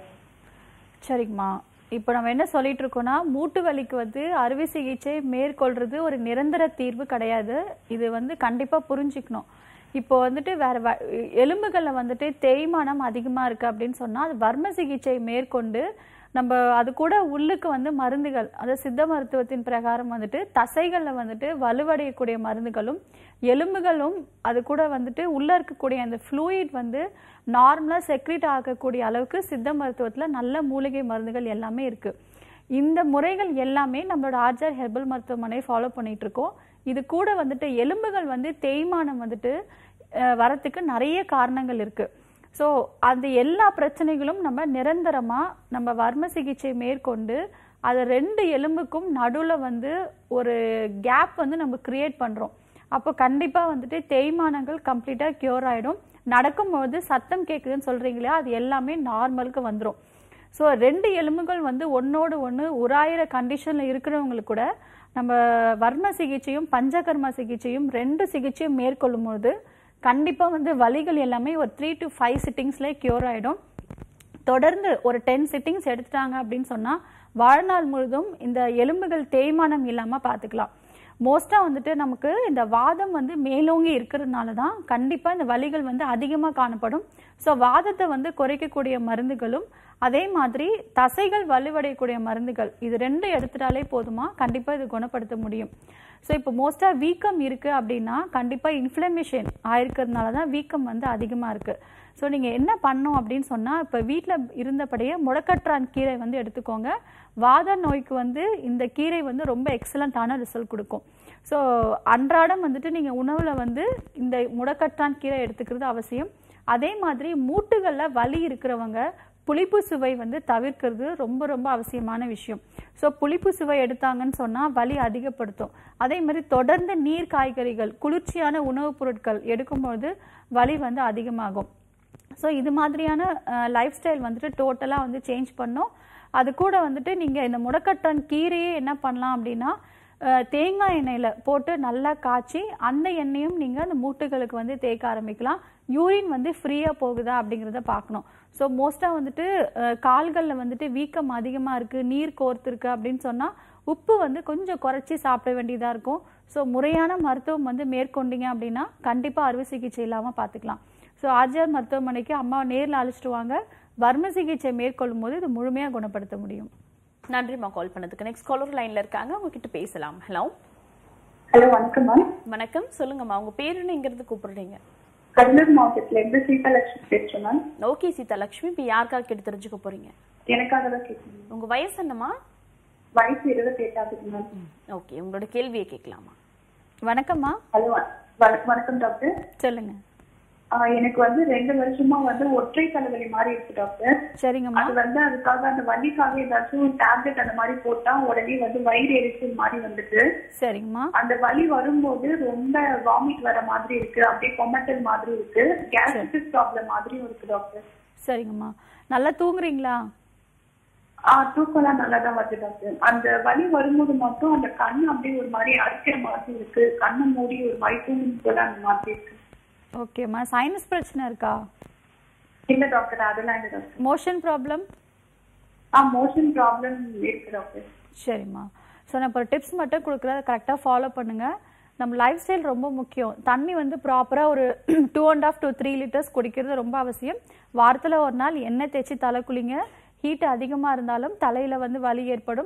சரிங்கம்மா இப்போ நம்ம என்ன சொல்லிட்டு இருக்கோம்னா மூட்டு வலிக்கு வந்து அறுவை சிகிச்சை மேற்கொள்றது ஒரு நிரந்தர தீர்வு கிடையாது இது வந்து கண்டிப்பாக புரிஞ்சுக்கணும் இப்போ வந்துட்டு வேற வ- எலும்புகளில் வந்துட்டு தேய்மானம் அதிகமாக இருக்கு அப்படின்னு சொன்னால் அது வர்ம சிகிச்சை மேற்கொண்டு நம்ம அது கூட உள்ளுக்கு வந்து மருந்துகள் அதாவது சித்த மருத்துவத்தின் பிரகாரம் வந்துட்டு தசைகளில் வந்துட்டு வலுவடையக்கூடிய மருந்துகளும் எலும்புகளும் அது கூட வந்துட்டு உள்ள இருக்கக்கூடிய அந்த ஃப்ளூயிட் வந்து நார்மலாக செக்ரிட் ஆகக்கூடிய அளவுக்கு சித்த மருத்துவத்தில் நல்ல மூலிகை மருந்துகள் எல்லாமே இருக்கு இந்த முறைகள் எல்லாமே நம்மளோட ஆர்ஜர் ஹெர்பல் மருத்துவமனை ஃபாலோ பண்ணிட்டு இருக்கோம் இது கூட வந்துட்டு எலும்புகள் வந்து தேய்மானம் வந்துட்டு அஹ், வரத்துக்கு நிறைய காரணங்கள் இருக்கு ஸோ அந்த எல்லா பிரச்சனைகளும் நம்ம நிரந்தரமா நம்ம வர்ம சிகிச்சை மேற்கொண்டு அது ரெண்டு எலும்புக்கும் நடுவில் வந்து ஒரு கேப் வந்து நம்ம கிரியேட் பண்றோம் அப்போ கண்டிப்பா வந்துட்டு தேய்மானங்கள் கம்ப்ளீட்டா கியூர் ஆயிடும் நடக்கும்போது சத்தம் கேட்குதுன்னு சொல்றீங்களா அது எல்லாமே நார்மலுக்கு வந்துடும் ஸோ ரெண்டு எலும்புகள் வந்து ஒன்னோடு ஒன்று உராயிர கண்டிஷனில் இருக்கிறவங்களுக்கு கூட நம்ம வர்ம சிகிச்சையும் பஞ்சகர்ம சிகிச்சையும் ரெண்டு சிகிச்சையும் மேற்கொள்ளும் போது கண்டிப்பாக வந்து வலிகள் எல்லாமே ஒரு த்ரீ டு ஃபைவ் சிட்டிங்ஸ்லேயே க்யூர் ஆகிடும் தொடர்ந்து ஒரு டென் சிட்டிங்ஸ் எடுத்துட்டாங்க அப்படின்னு சொன்னால் வாழ்நாள் முழுதும் இந்த எலும்புகள் தேய்மானம் இல்லாமல் பார்த்துக்கலாம் மோஸ்ட்டாக வந்துட்டு நமக்கு இந்த வாதம் வந்து மேலோங்கி இருக்கிறதுனால தான் கண்டிப்பாக இந்த வலிகள் வந்து அதிகமாக காணப்படும் ஸோ வாதத்தை வந்து குறைக்கக்கூடிய மருந்துகளும் அதே மாதிரி தசைகள் வலுவடையக்கூடிய மருந்துகள் இது ரெண்டு எடுத்துட்டாலே போதுமா கண்டிப்பாக இது குணப்படுத்த முடியும் ஸோ இப்போ மோஸ்ட்டாக வீக்கம் இருக்குது அப்படின்னா கண்டிப்பாக இன்ஃப்ளமேஷன் ஆயிருக்கிறதுனால தான் வீக்கம் வந்து அதிகமாக இருக்குது ஸோ நீங்கள் என்ன பண்ணணும் அப்படின்னு சொன்னால் இப்போ வீட்டில் இருந்தபடியே முடக்கற்றான் கீரை வந்து எடுத்துக்கோங்க வாத நோய்க்கு வந்து இந்த கீரை வந்து ரொம்ப எக்ஸலண்ட்டான ரிசல்ட் கொடுக்கும் ஸோ அன்றாடம் வந்துட்டு நீங்கள் உணவில் வந்து இந்த முடக்கற்றான் கீரை எடுத்துக்கிறது அவசியம் அதே மாதிரி மூட்டுகளில் வலி இருக்கிறவங்க புளிப்பு சுவை வந்து தவிர்க்கிறது ரொம்ப ரொம்ப அவசியமான விஷயம் ஸோ புளிப்பு சுவை எடுத்தாங்கன்னு சொன்னால் வலி அதிகப்படுத்தும் அதே மாதிரி தொடர்ந்து நீர் காய்கறிகள் குளிர்ச்சியான உணவுப் பொருட்கள் எடுக்கும்போது வலி வந்து அதிகமாகும் ஸோ இது மாதிரியான லைஃப் ஸ்டைல் வந்துட்டு டோட்டலாக வந்து சேஞ்ச் பண்ணோம் அது கூட வந்துட்டு நீங்கள் இந்த முடக்கட்டான் கீரையே என்ன பண்ணலாம் அப்படின்னா அஹ், தேங்காய் எண்ணெயில் போட்டு நல்லா காய்ச்சி அந்த எண்ணெயும் நீங்கள் அந்த மூட்டுகளுக்கு வந்து தேய்க்க ஆரம்பிக்கலாம் யூரின் வந்து ஃப்ரீயாக போகுதா அப்படிங்கிறத பார்க்கணும் ஸோ மோஸ்ட்டாக வந்துட்டு கால்களில் வந்துட்டு வீக்கம் அதிகமாக இருக்குது நீர் கோர்த்துருக்கு அப்படின்னு சொன்னால் உப்பு வந்து கொஞ்சம் குறைச்சி சாப்பிட வேண்டியதாக இருக்கும் ஸோ முறையான மருத்துவம் வந்து மேற்கொண்டீங்க அப்படின்னா கண்டிப்பாக அறுவை சிகிச்சை இல்லாமல் பார்த்துக்கலாம் ஸோ ஆர்ஜிஆர் மருத்துவமனைக்கு அம்மாவை நேரில் அழைச்சிட்டு வாங்க வர்ம சிகிச்சை மேற்கொள்ளும் போது இது முழுமையாக குணப்படுத்த முடியும் நன்றிம்மா கால் பண்ணதுக்கு நெக்ஸ்ட் காலர் லைன்ல இருக்காங்க உங்ககிட்ட பேசலாம் ஹலோ ஹலோ வணக்கம் மேம் வணக்கம் சொல்லுங்கம்மா உங்க பேர் என்னங்கிறது கூப்பிடுறீங்க கடலூர் மாவட்டத்துல இருந்து சீதாலட்சுமி பேசுறேன் மேம் ஓகே சீதாலட்சுமி இப்போ யாருக்காக கேட்டு தெரிஞ்சுக்க போறீங்க எனக்காக தான் கேட்கணும் உங்க வயசு என்னம்மா வயசு இருபத்தி எட்டாவது மேம் ஓகே உங்களோட கேள்வியை கேட்கலாமா வணக்கம்மா ஹலோ வணக்கம் டாக்டர் சொல்லுங்க ஆஹ் எனக்கு வந்து ரெண்டு வருஷமா வந்து ஒற்றை தலைவலி மாதிரி இருக்கு டாக்டர் சரிங்கம்மா அது வந்து அதுக்காக அந்த வலிக்காக ஏதாச்சும் டேப்லெட் அந்த மாதிரி போட்டா உடனே வந்து வயிறு எரிச்சல் மாதிரி வந்துட்டு சரிங்கம்மா அந்த வலி வரும்போது ரொம்ப வாமிட் வர மாதிரி இருக்கு அப்படியே கொமட்டல் மாதிரி இருக்கு கேஸ்ட்ரிக் ப்ராப்ளம் மாதிரியும் இருக்கு டாக்டர் சரிங்கம்மா நல்லா தூங்குறீங்களா ஆஹ் தூக்கம்லாம் நல்லா தான் வருது டாக்டர் அந்த வலி வரும்போது மட்டும் அந்த கண்ணு அப்படியே ஒரு மாதிரி அரிக்கிற மாதிரி இருக்கு கண்ணை மூடி ஒரு மாதிரி தூங்கி போல அந்த மாதிரி இருக்கு ஓகேம்மா சைனஸ் பிரச்சனை இருக்கா இல்ல டாக்டர் அதெல்லாம் இல்ல doctor motion problem ah motion problem இருக்கு டாக்டர் சரிம்மா ஸோ நான் இப்போ டிப்ஸ் மட்டும் கொடுக்குறத கரெக்டாக ஃபாலோ பண்ணுங்கள் நம்ம லைஃப் ஸ்டைல் ரொம்ப முக்கியம் தண்ணி வந்து ப்ராப்பராக ஒரு two and half to three litres குடிக்கிறது ரொம்ப அவசியம் வாரத்தில் ஒரு நாள் எண்ணெய் தேய்ச்சி தலை குளிங்க ஹீட் அதிகமாக இருந்தாலும் தலையில் வந்து வலி ஏற்படும்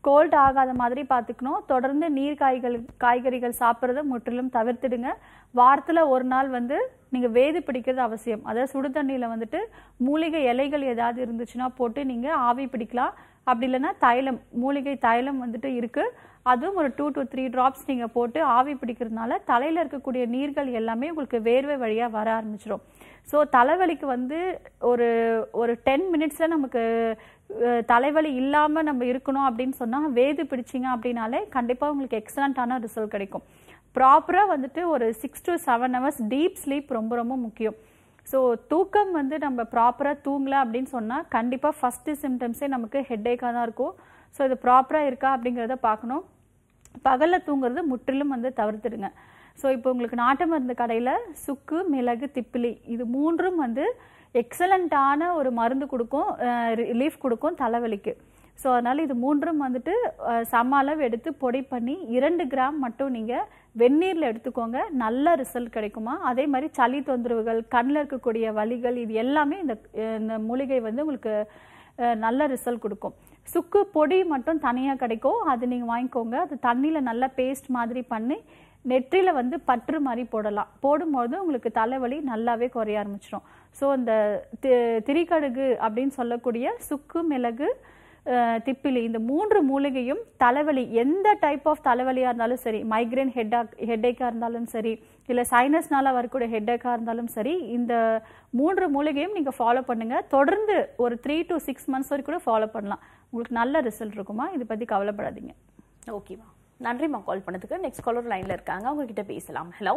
கோல்ட் ஆகாத மாதிரி பார்த்துக்கணும் தொடர்ந்து நீர் காய்கள் காய்கறிகள் சாப்பிட்றத முற்றிலும் தவிர்த்துடுங்க வாரத்தில் ஒரு நாள் வந்து நீங்கள் வேது பிடிக்கிறது அவசியம் அதாவது சுடு தண்ணியில் வந்துட்டு மூலிகை இலைகள் ஏதாவது இருந்துச்சுன்னா போட்டு நீங்கள் ஆவி பிடிக்கலாம் அப்படி இல்லைன்னா தைலம் மூலிகை தைலம் வந்துட்டு இருக்குது அதுவும் ஒரு டூ to த்ரீ ட்ராப்ஸ் நீங்கள் போட்டு ஆவி பிடிக்கிறதுனால தலையில் இருக்கக்கூடிய நீர்கள் எல்லாமே உங்களுக்கு வேர்வை வழியாக வர ஆரம்பிச்சிடும் ஸோ தலைவலிக்கு வந்து ஒரு ஒரு டென் மினிட்ஸில் நமக்கு அஹ், தலைவலி இல்லாமல் நம்ம இருக்கணும் அப்படின்னு சொன்னால் வேது பிடிச்சிங்க அப்படின்னாலே கண்டிப்பாக உங்களுக்கு எக்ஸலண்ட்டான ரிசல்ட் கிடைக்கும் ப்ராப்பராக வந்துட்டு ஒரு six to seven hours deep sleep ரொம்ப ரொம்ப முக்கியம் ஸோ தூக்கம் வந்து நம்ம ப்ராப்பராக தூங்கல அப்படின்னு சொன்னால் கண்டிப்பாக ஃபஸ்ட்டு சிம்டம்ஸே நமக்கு ஹெட்டேக்காக தான் இருக்கும் ஸோ இது ப்ராப்பராக இருக்கா அப்படிங்கிறத பார்க்கணும் பகலில் தூங்குறது முற்றிலும் வந்து தவிர்த்துடுங்க ஸோ இப்போ உங்களுக்கு நாட்டு மருந்து கடையில் சுக்கு மிளகு திப்பிலி இது மூன்றும் வந்து எக்ஸலண்ட்டான ஒரு மருந்து கொடுக்கும் ரிலீஃப் கொடுக்கும் தலைவலிக்கு ஸோ அதனால் இது மூன்றும் வந்துட்டு அஹ், சம அளவு எடுத்து பொடி பண்ணி இரண்டு கிராம் மட்டும் நீங்கள் வெந்நீரில் எடுத்துக்கோங்க நல்ல ரிசல்ட் கிடைக்குமா அதே மாதிரி சளி தொந்தரவுகள் கண்ணில் இருக்கக்கூடிய வலிகள் இது எல்லாமே இந்த அஹ், இந்த மூலிகை வந்து உங்களுக்கு அஹ், நல்ல ரிசல்ட் கொடுக்கும் சுக்கு பொடி மட்டும் தனியாக கிடைக்கும் அது நீங்கள் வாங்கிக்கோங்க அது தண்ணியில் நல்லா பேஸ்ட் மாதிரி பண்ணி நெற்றியில் வந்து பற்று மாதிரி போடலாம் போடும்போது உங்களுக்கு தலைவலி நல்லாவே குறைய ஆரம்பிச்சிடும் ஸோ இந்த தி- திரிகடுகு அப்படின்னு சொல்லக்கூடிய சுக்கு மிளகு அஹ், திப்பிலி இந்த மூன்று மூலிகையும் தலைவலி எந்த டைப் ஆஃப் தலைவலியாக இருந்தாலும் சரி மைக்ரேன் ஹெட்டாக் ஹெட்டேக்காக இருந்தாலும் சரி இல்லை சைனஸ்னால வரக்கூடிய ஹெட்டேக்காக இருந்தாலும் சரி இந்த மூன்று மூலிகையும் நீங்கள் ஃபாலோ பண்ணுங்கள் தொடர்ந்து ஒரு த்ரீ to சிக்ஸ் மந்த்ஸ் வரைக்கும் கூட ஃபாலோ பண்ணலாம் உங்களுக்கு நல்ல ரிசல்ட் இருக்குமா இதை பற்றி கவலைப்படாதீங்க ஓகேம்மா நன்றிம்மா கால் பண்ணதுக்கு நெக்ஸ்ட் காலர் லைன்ல இருக்காங்க அவங்க கிட்ட பேசலாம் ஹலோ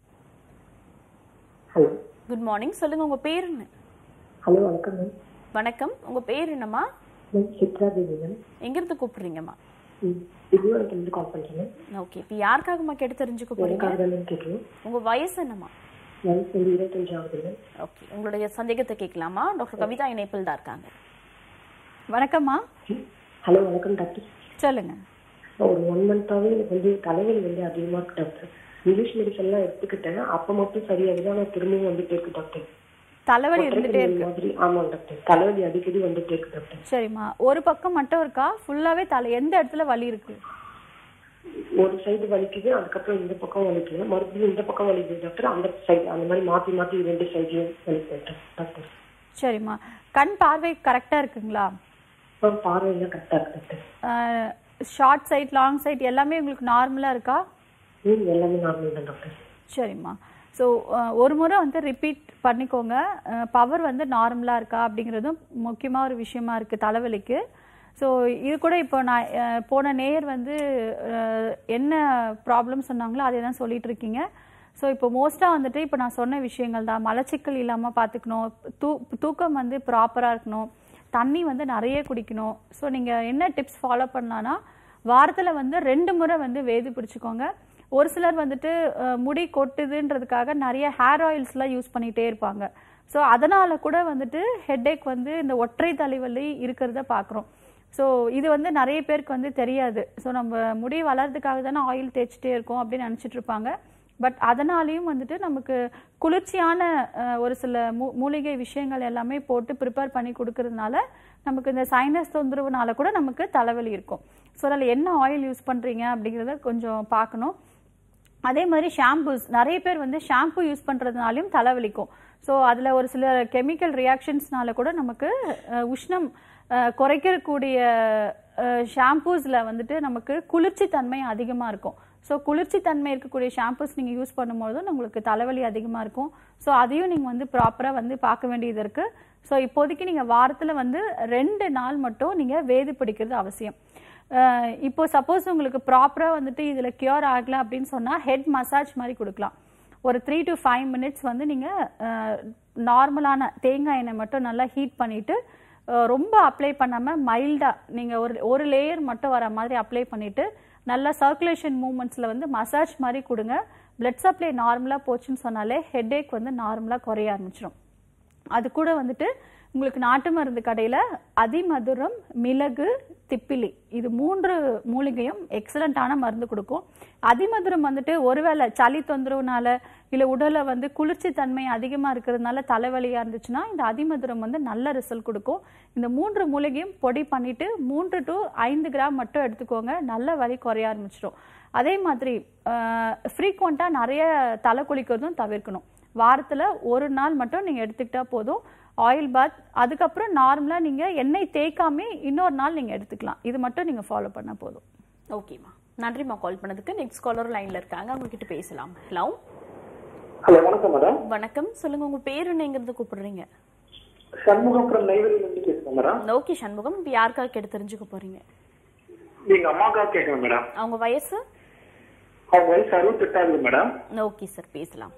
ஹலோ குட் மார்னிங் சொல்லுங்க உங்க பேர் என்ன ஹலோ வணக்கம் மேம் வணக்கம் உங்க பேர் என்னம்மா மேம் சித்ரா தேவி மேம் எங்கிருந்து கூப்பிடுறீங்கம்மா ம் திருவனந்தபுரத்துலேருந்து கால் பண்ணுறேன் ஓகே இப்போ யாருக்காகம்மா கேட்டு தெரிஞ்சுக்க போறீங்க எனக்காக தான் மேம் கேட்குறோம் உங்க வயசு என்னம்மா வயசு வந்து இருபத்தஞ்சு ஆகுது மேம் ஓகே உங்களுடைய சந்தேகத்தை கேட்கலாமா டாக்டர் கவிதா இணைப்பில் தான் இருக்காங்க வணக்கம்மா ஹலோ வணக்கம் டாக்டர் சொல்லுங்க ஒரு ஒன் மந்த்தாகவே எனக்கு வந்து தலைவலி வந்து அதிகமாக இருக்கு டாக்டர் இங்கிலீஷ் மெடிசன்லாம் எடுத்துக்கிட்டேன் அப்போ மட்டும் சரியாகுது ஆனால் திரும்பவும் வந்துட்டே இருக்கு டாக்டர் தலைவலி இருந்துட்டே இந்த மாதிரி ஆமாம் டாக்டர் தலைவலி அடிக்கடி வந்துட்டே இருக்கு டாக்டர் சரிம்மா ஒரு பக்கம் மட்டும் இருக்கா ஃபுல்லாவே தலை எந்த இடத்துல வலி இருக்கு ஒரு சைடு வலிக்குது அதுக்கப்புறம் இந்த பக்கம் வலிக்குது மறுபடியும் இந்த பக்கம் வலிக்குது டாக்டர் அந்த சைடு அந்த மாதிரி மாற்றி மாற்றி ரெண்டு சைட்லையும் வலிக்குது டாக்டர் டாக்டர் சரிம்மா கண் பார்வை கரெக்டா இருக்குங்களா ஆ பார்வையெல்லாம் கரெக்டாக இருக்கு doctor short sight long sight எல்லாமே உங்களுக்கு நார்மலா இருக்கா ம் எல்லாமே நார்மல் தான் டாக்டர் சரிம்மா ஸோ ஒரு முறை வந்து ரிப்பீட் பண்ணிக்கோங்க பவர் வந்து நார்மலாக இருக்கா அப்படிங்கிறதும் முக்கியமாக ஒரு விஷயமா இருக்குது தலைவலிக்கு ஸோ இது கூட இப்போ நான் அஹ், போன நேர் வந்து அஹ், என்ன ப்ராப்ளம் சொன்னாங்களோ அதே தான் சொல்லிட்டு இருக்கீங்க ஸோ இப்போ மோஸ்ட்டாக வந்துட்டு இப்போ நான் சொன்ன விஷயங்கள் தான் மலச்சிக்கல் இல்லாமல் பார்த்துக்கணும் தூ தூக்கம் வந்து ப்ராப்பராக இருக்கணும் தண்ணி வந்து நிறைய குடிக்கணும் ஸோ நீங்கள் என்ன டிப்ஸ் ஃபாலோ பண்ணலான்னா வாரத்தில் வந்து ரெண்டு முறை வந்து வேது பிடிச்சிக்கோங்க ஒரு சிலர் வந்துட்டு அஹ், முடி கொட்டுதுன்றதுக்காக நிறைய ஹேர் ஆயில்ஸ்லாம் யூஸ் பண்ணிகிட்டே இருப்பாங்க ஸோ அதனால கூட வந்துட்டு ஹெட்டேக் வந்து இந்த ஒற்றை தலைவலி இருக்கிறத பார்க்குறோம் ஸோ இது வந்து நிறைய பேருக்கு வந்து தெரியாது ஸோ நம்ம முடி வளர்றதுக்காக தானே ஆயில் தேய்ச்சிட்டே இருக்கோம் அப்படின்னு நினச்சிட்டு இருப்பாங்க பட் அதனாலேயும் வந்துட்டு நமக்கு குளிர்ச்சியான அஹ், ஒரு சில மூ மூலிகை விஷயங்கள் எல்லாமே போட்டு ப்ரிப்பேர் பண்ணி கொடுக்கறதுனால நமக்கு இந்த சைனஸ் தொந்தரவுனால கூட நமக்கு தலைவலி இருக்கும் ஸோ அதில் என்ன ஆயில் யூஸ் பண்ணுறீங்க அப்படிங்கிறத கொஞ்சம் பார்க்கணும் அதே மாதிரி ஷாம்பூஸ் நிறைய பேர் வந்து ஷாம்பு யூஸ் பண்ணுறதுனாலையும் தலைவலிக்கும் ஸோ அதில் ஒரு சில கெமிக்கல் ரியாக்ஷன்ஸ்னால கூட நமக்கு அஹ், உஷ்ணம் அஹ், குறைக்கக்கூடிய ஷாம்பூஸில் வந்துட்டு நமக்கு குளிர்ச்சி தன்மை அதிகமாக இருக்கும் ஸோ குளிர்ச்சி தன்மை இருக்கக்கூடிய ஷாம்பூஸ் நீங்கள் யூஸ் பண்ணும்போதும் உங்களுக்கு தலைவலி அதிகமாக இருக்கும் ஸோ அதையும் நீங்கள் வந்து ப்ராப்பராக வந்து பார்க்க வேண்டியது இருக்குது ஸோ இப்போதைக்கு நீங்கள் வாரத்தில் வந்து ரெண்டு நாள் மட்டும் நீங்கள் வேது பிடிக்கிறது அவசியம் அஹ் இப்போ சப்போஸ் உங்களுக்கு ப்ராப்பராக வந்துட்டு இதில் கியூர் ஆகல அப்படின்னு சொன்னால் ஹெட் மசாஜ் மாதிரி கொடுக்கலாம் ஒரு த்ரீ டு ஃபைவ் மினிட்ஸ் வந்து நீங்கள் நார்மலான தேங்காய் எண்ணெய் மட்டும் நல்லா ஹீட் பண்ணிவிட்டு ரொம்ப அப்ளை பண்ணாமல் மைல்டாக நீங்கள் ஒரு ஒரு லேயர் மட்டும் வர மாதிரி அப்ளை பண்ணிவிட்டு நல்லா சர்க்குலேஷன் மூமெண்ட்ஸில் வந்து மசாஜ் மாதிரி கொடுங்க பிளட் சப்ளை நார்மலாக போச்சுன்னு சொன்னாலே ஹெட்டேக் வந்து நார்மலாக குறைய ஆரம்பிச்சிடும் அது கூட வந்துட்டு உங்களுக்கு நாட்டு மருந்து கடையில் அதிமதுரம் மிளகு திப்பிலி இது மூன்று மூலிகையும் எக்ஸலண்ட்டான மருந்து கொடுக்கும் அதிமதுரம் வந்துட்டு ஒருவேளை சளி தொந்தரவுனால இல்லை உடலை வந்து குளிர்ச்சி தன்மை அதிகமாக இருக்கிறதுனால தலைவலியாக இருந்துச்சுன்னா இந்த அதிமதுரம் வந்து நல்ல ரிசல்ட் கொடுக்கும் இந்த மூன்று மூலிகையும் பொடி பண்ணிட்டு மூன்று டு ஐந்து கிராம் மட்டும் எடுத்துக்கோங்க நல்ல வலி குறைய ஆரம்பிச்சிடும் அதே மாதிரி ஃப்ரீக்வெண்ட்டாக நிறைய தலை குளிக்கிறதும் தவிர்க்கணும் வாரத்தில் ஒரு நாள் மட்டும் நீங்கள் எடுத்துக்கிட்டா போதும் ஆயில் பாத் அதுக்கப்புறம் நார்மலாக நீங்கள் எண்ணெய் தேய்க்காம இன்னொரு நாள் நீங்கள் எடுத்துக்கலாம் இது மட்டும் நீங்கள் ஃபாலோ பண்ணால் போதும் ஓகேம்மா நன்றிம்மா கால் பண்ணதுக்கு நெக்ஸ்ட் காலர் லைன்ல இருக்காங்க அவங்க கிட்ட பேசலாம் ஹலோ ஹலோ வணக்கம் மேடம் வணக்கம் சொல்லுங்க உங்க பேரு என்ன எங்க இருந்து கூப்பிடுறீங்க சண்முகம் ஃப்ரம் நெய்வேலியில இருந்து பேசுறேன் மேடம் ஓகே சண்முகம் இப்போ யாருக்காக கேட்டு தெரிஞ்சுக்க போறீங்க எங்க அம்மாக்காக கேட்கறேன் மேடம் அவங்க வயசு அவங்க வயசு அறுபத்தெட்டாவது மேடம் ஓகே சார் பேசலாம்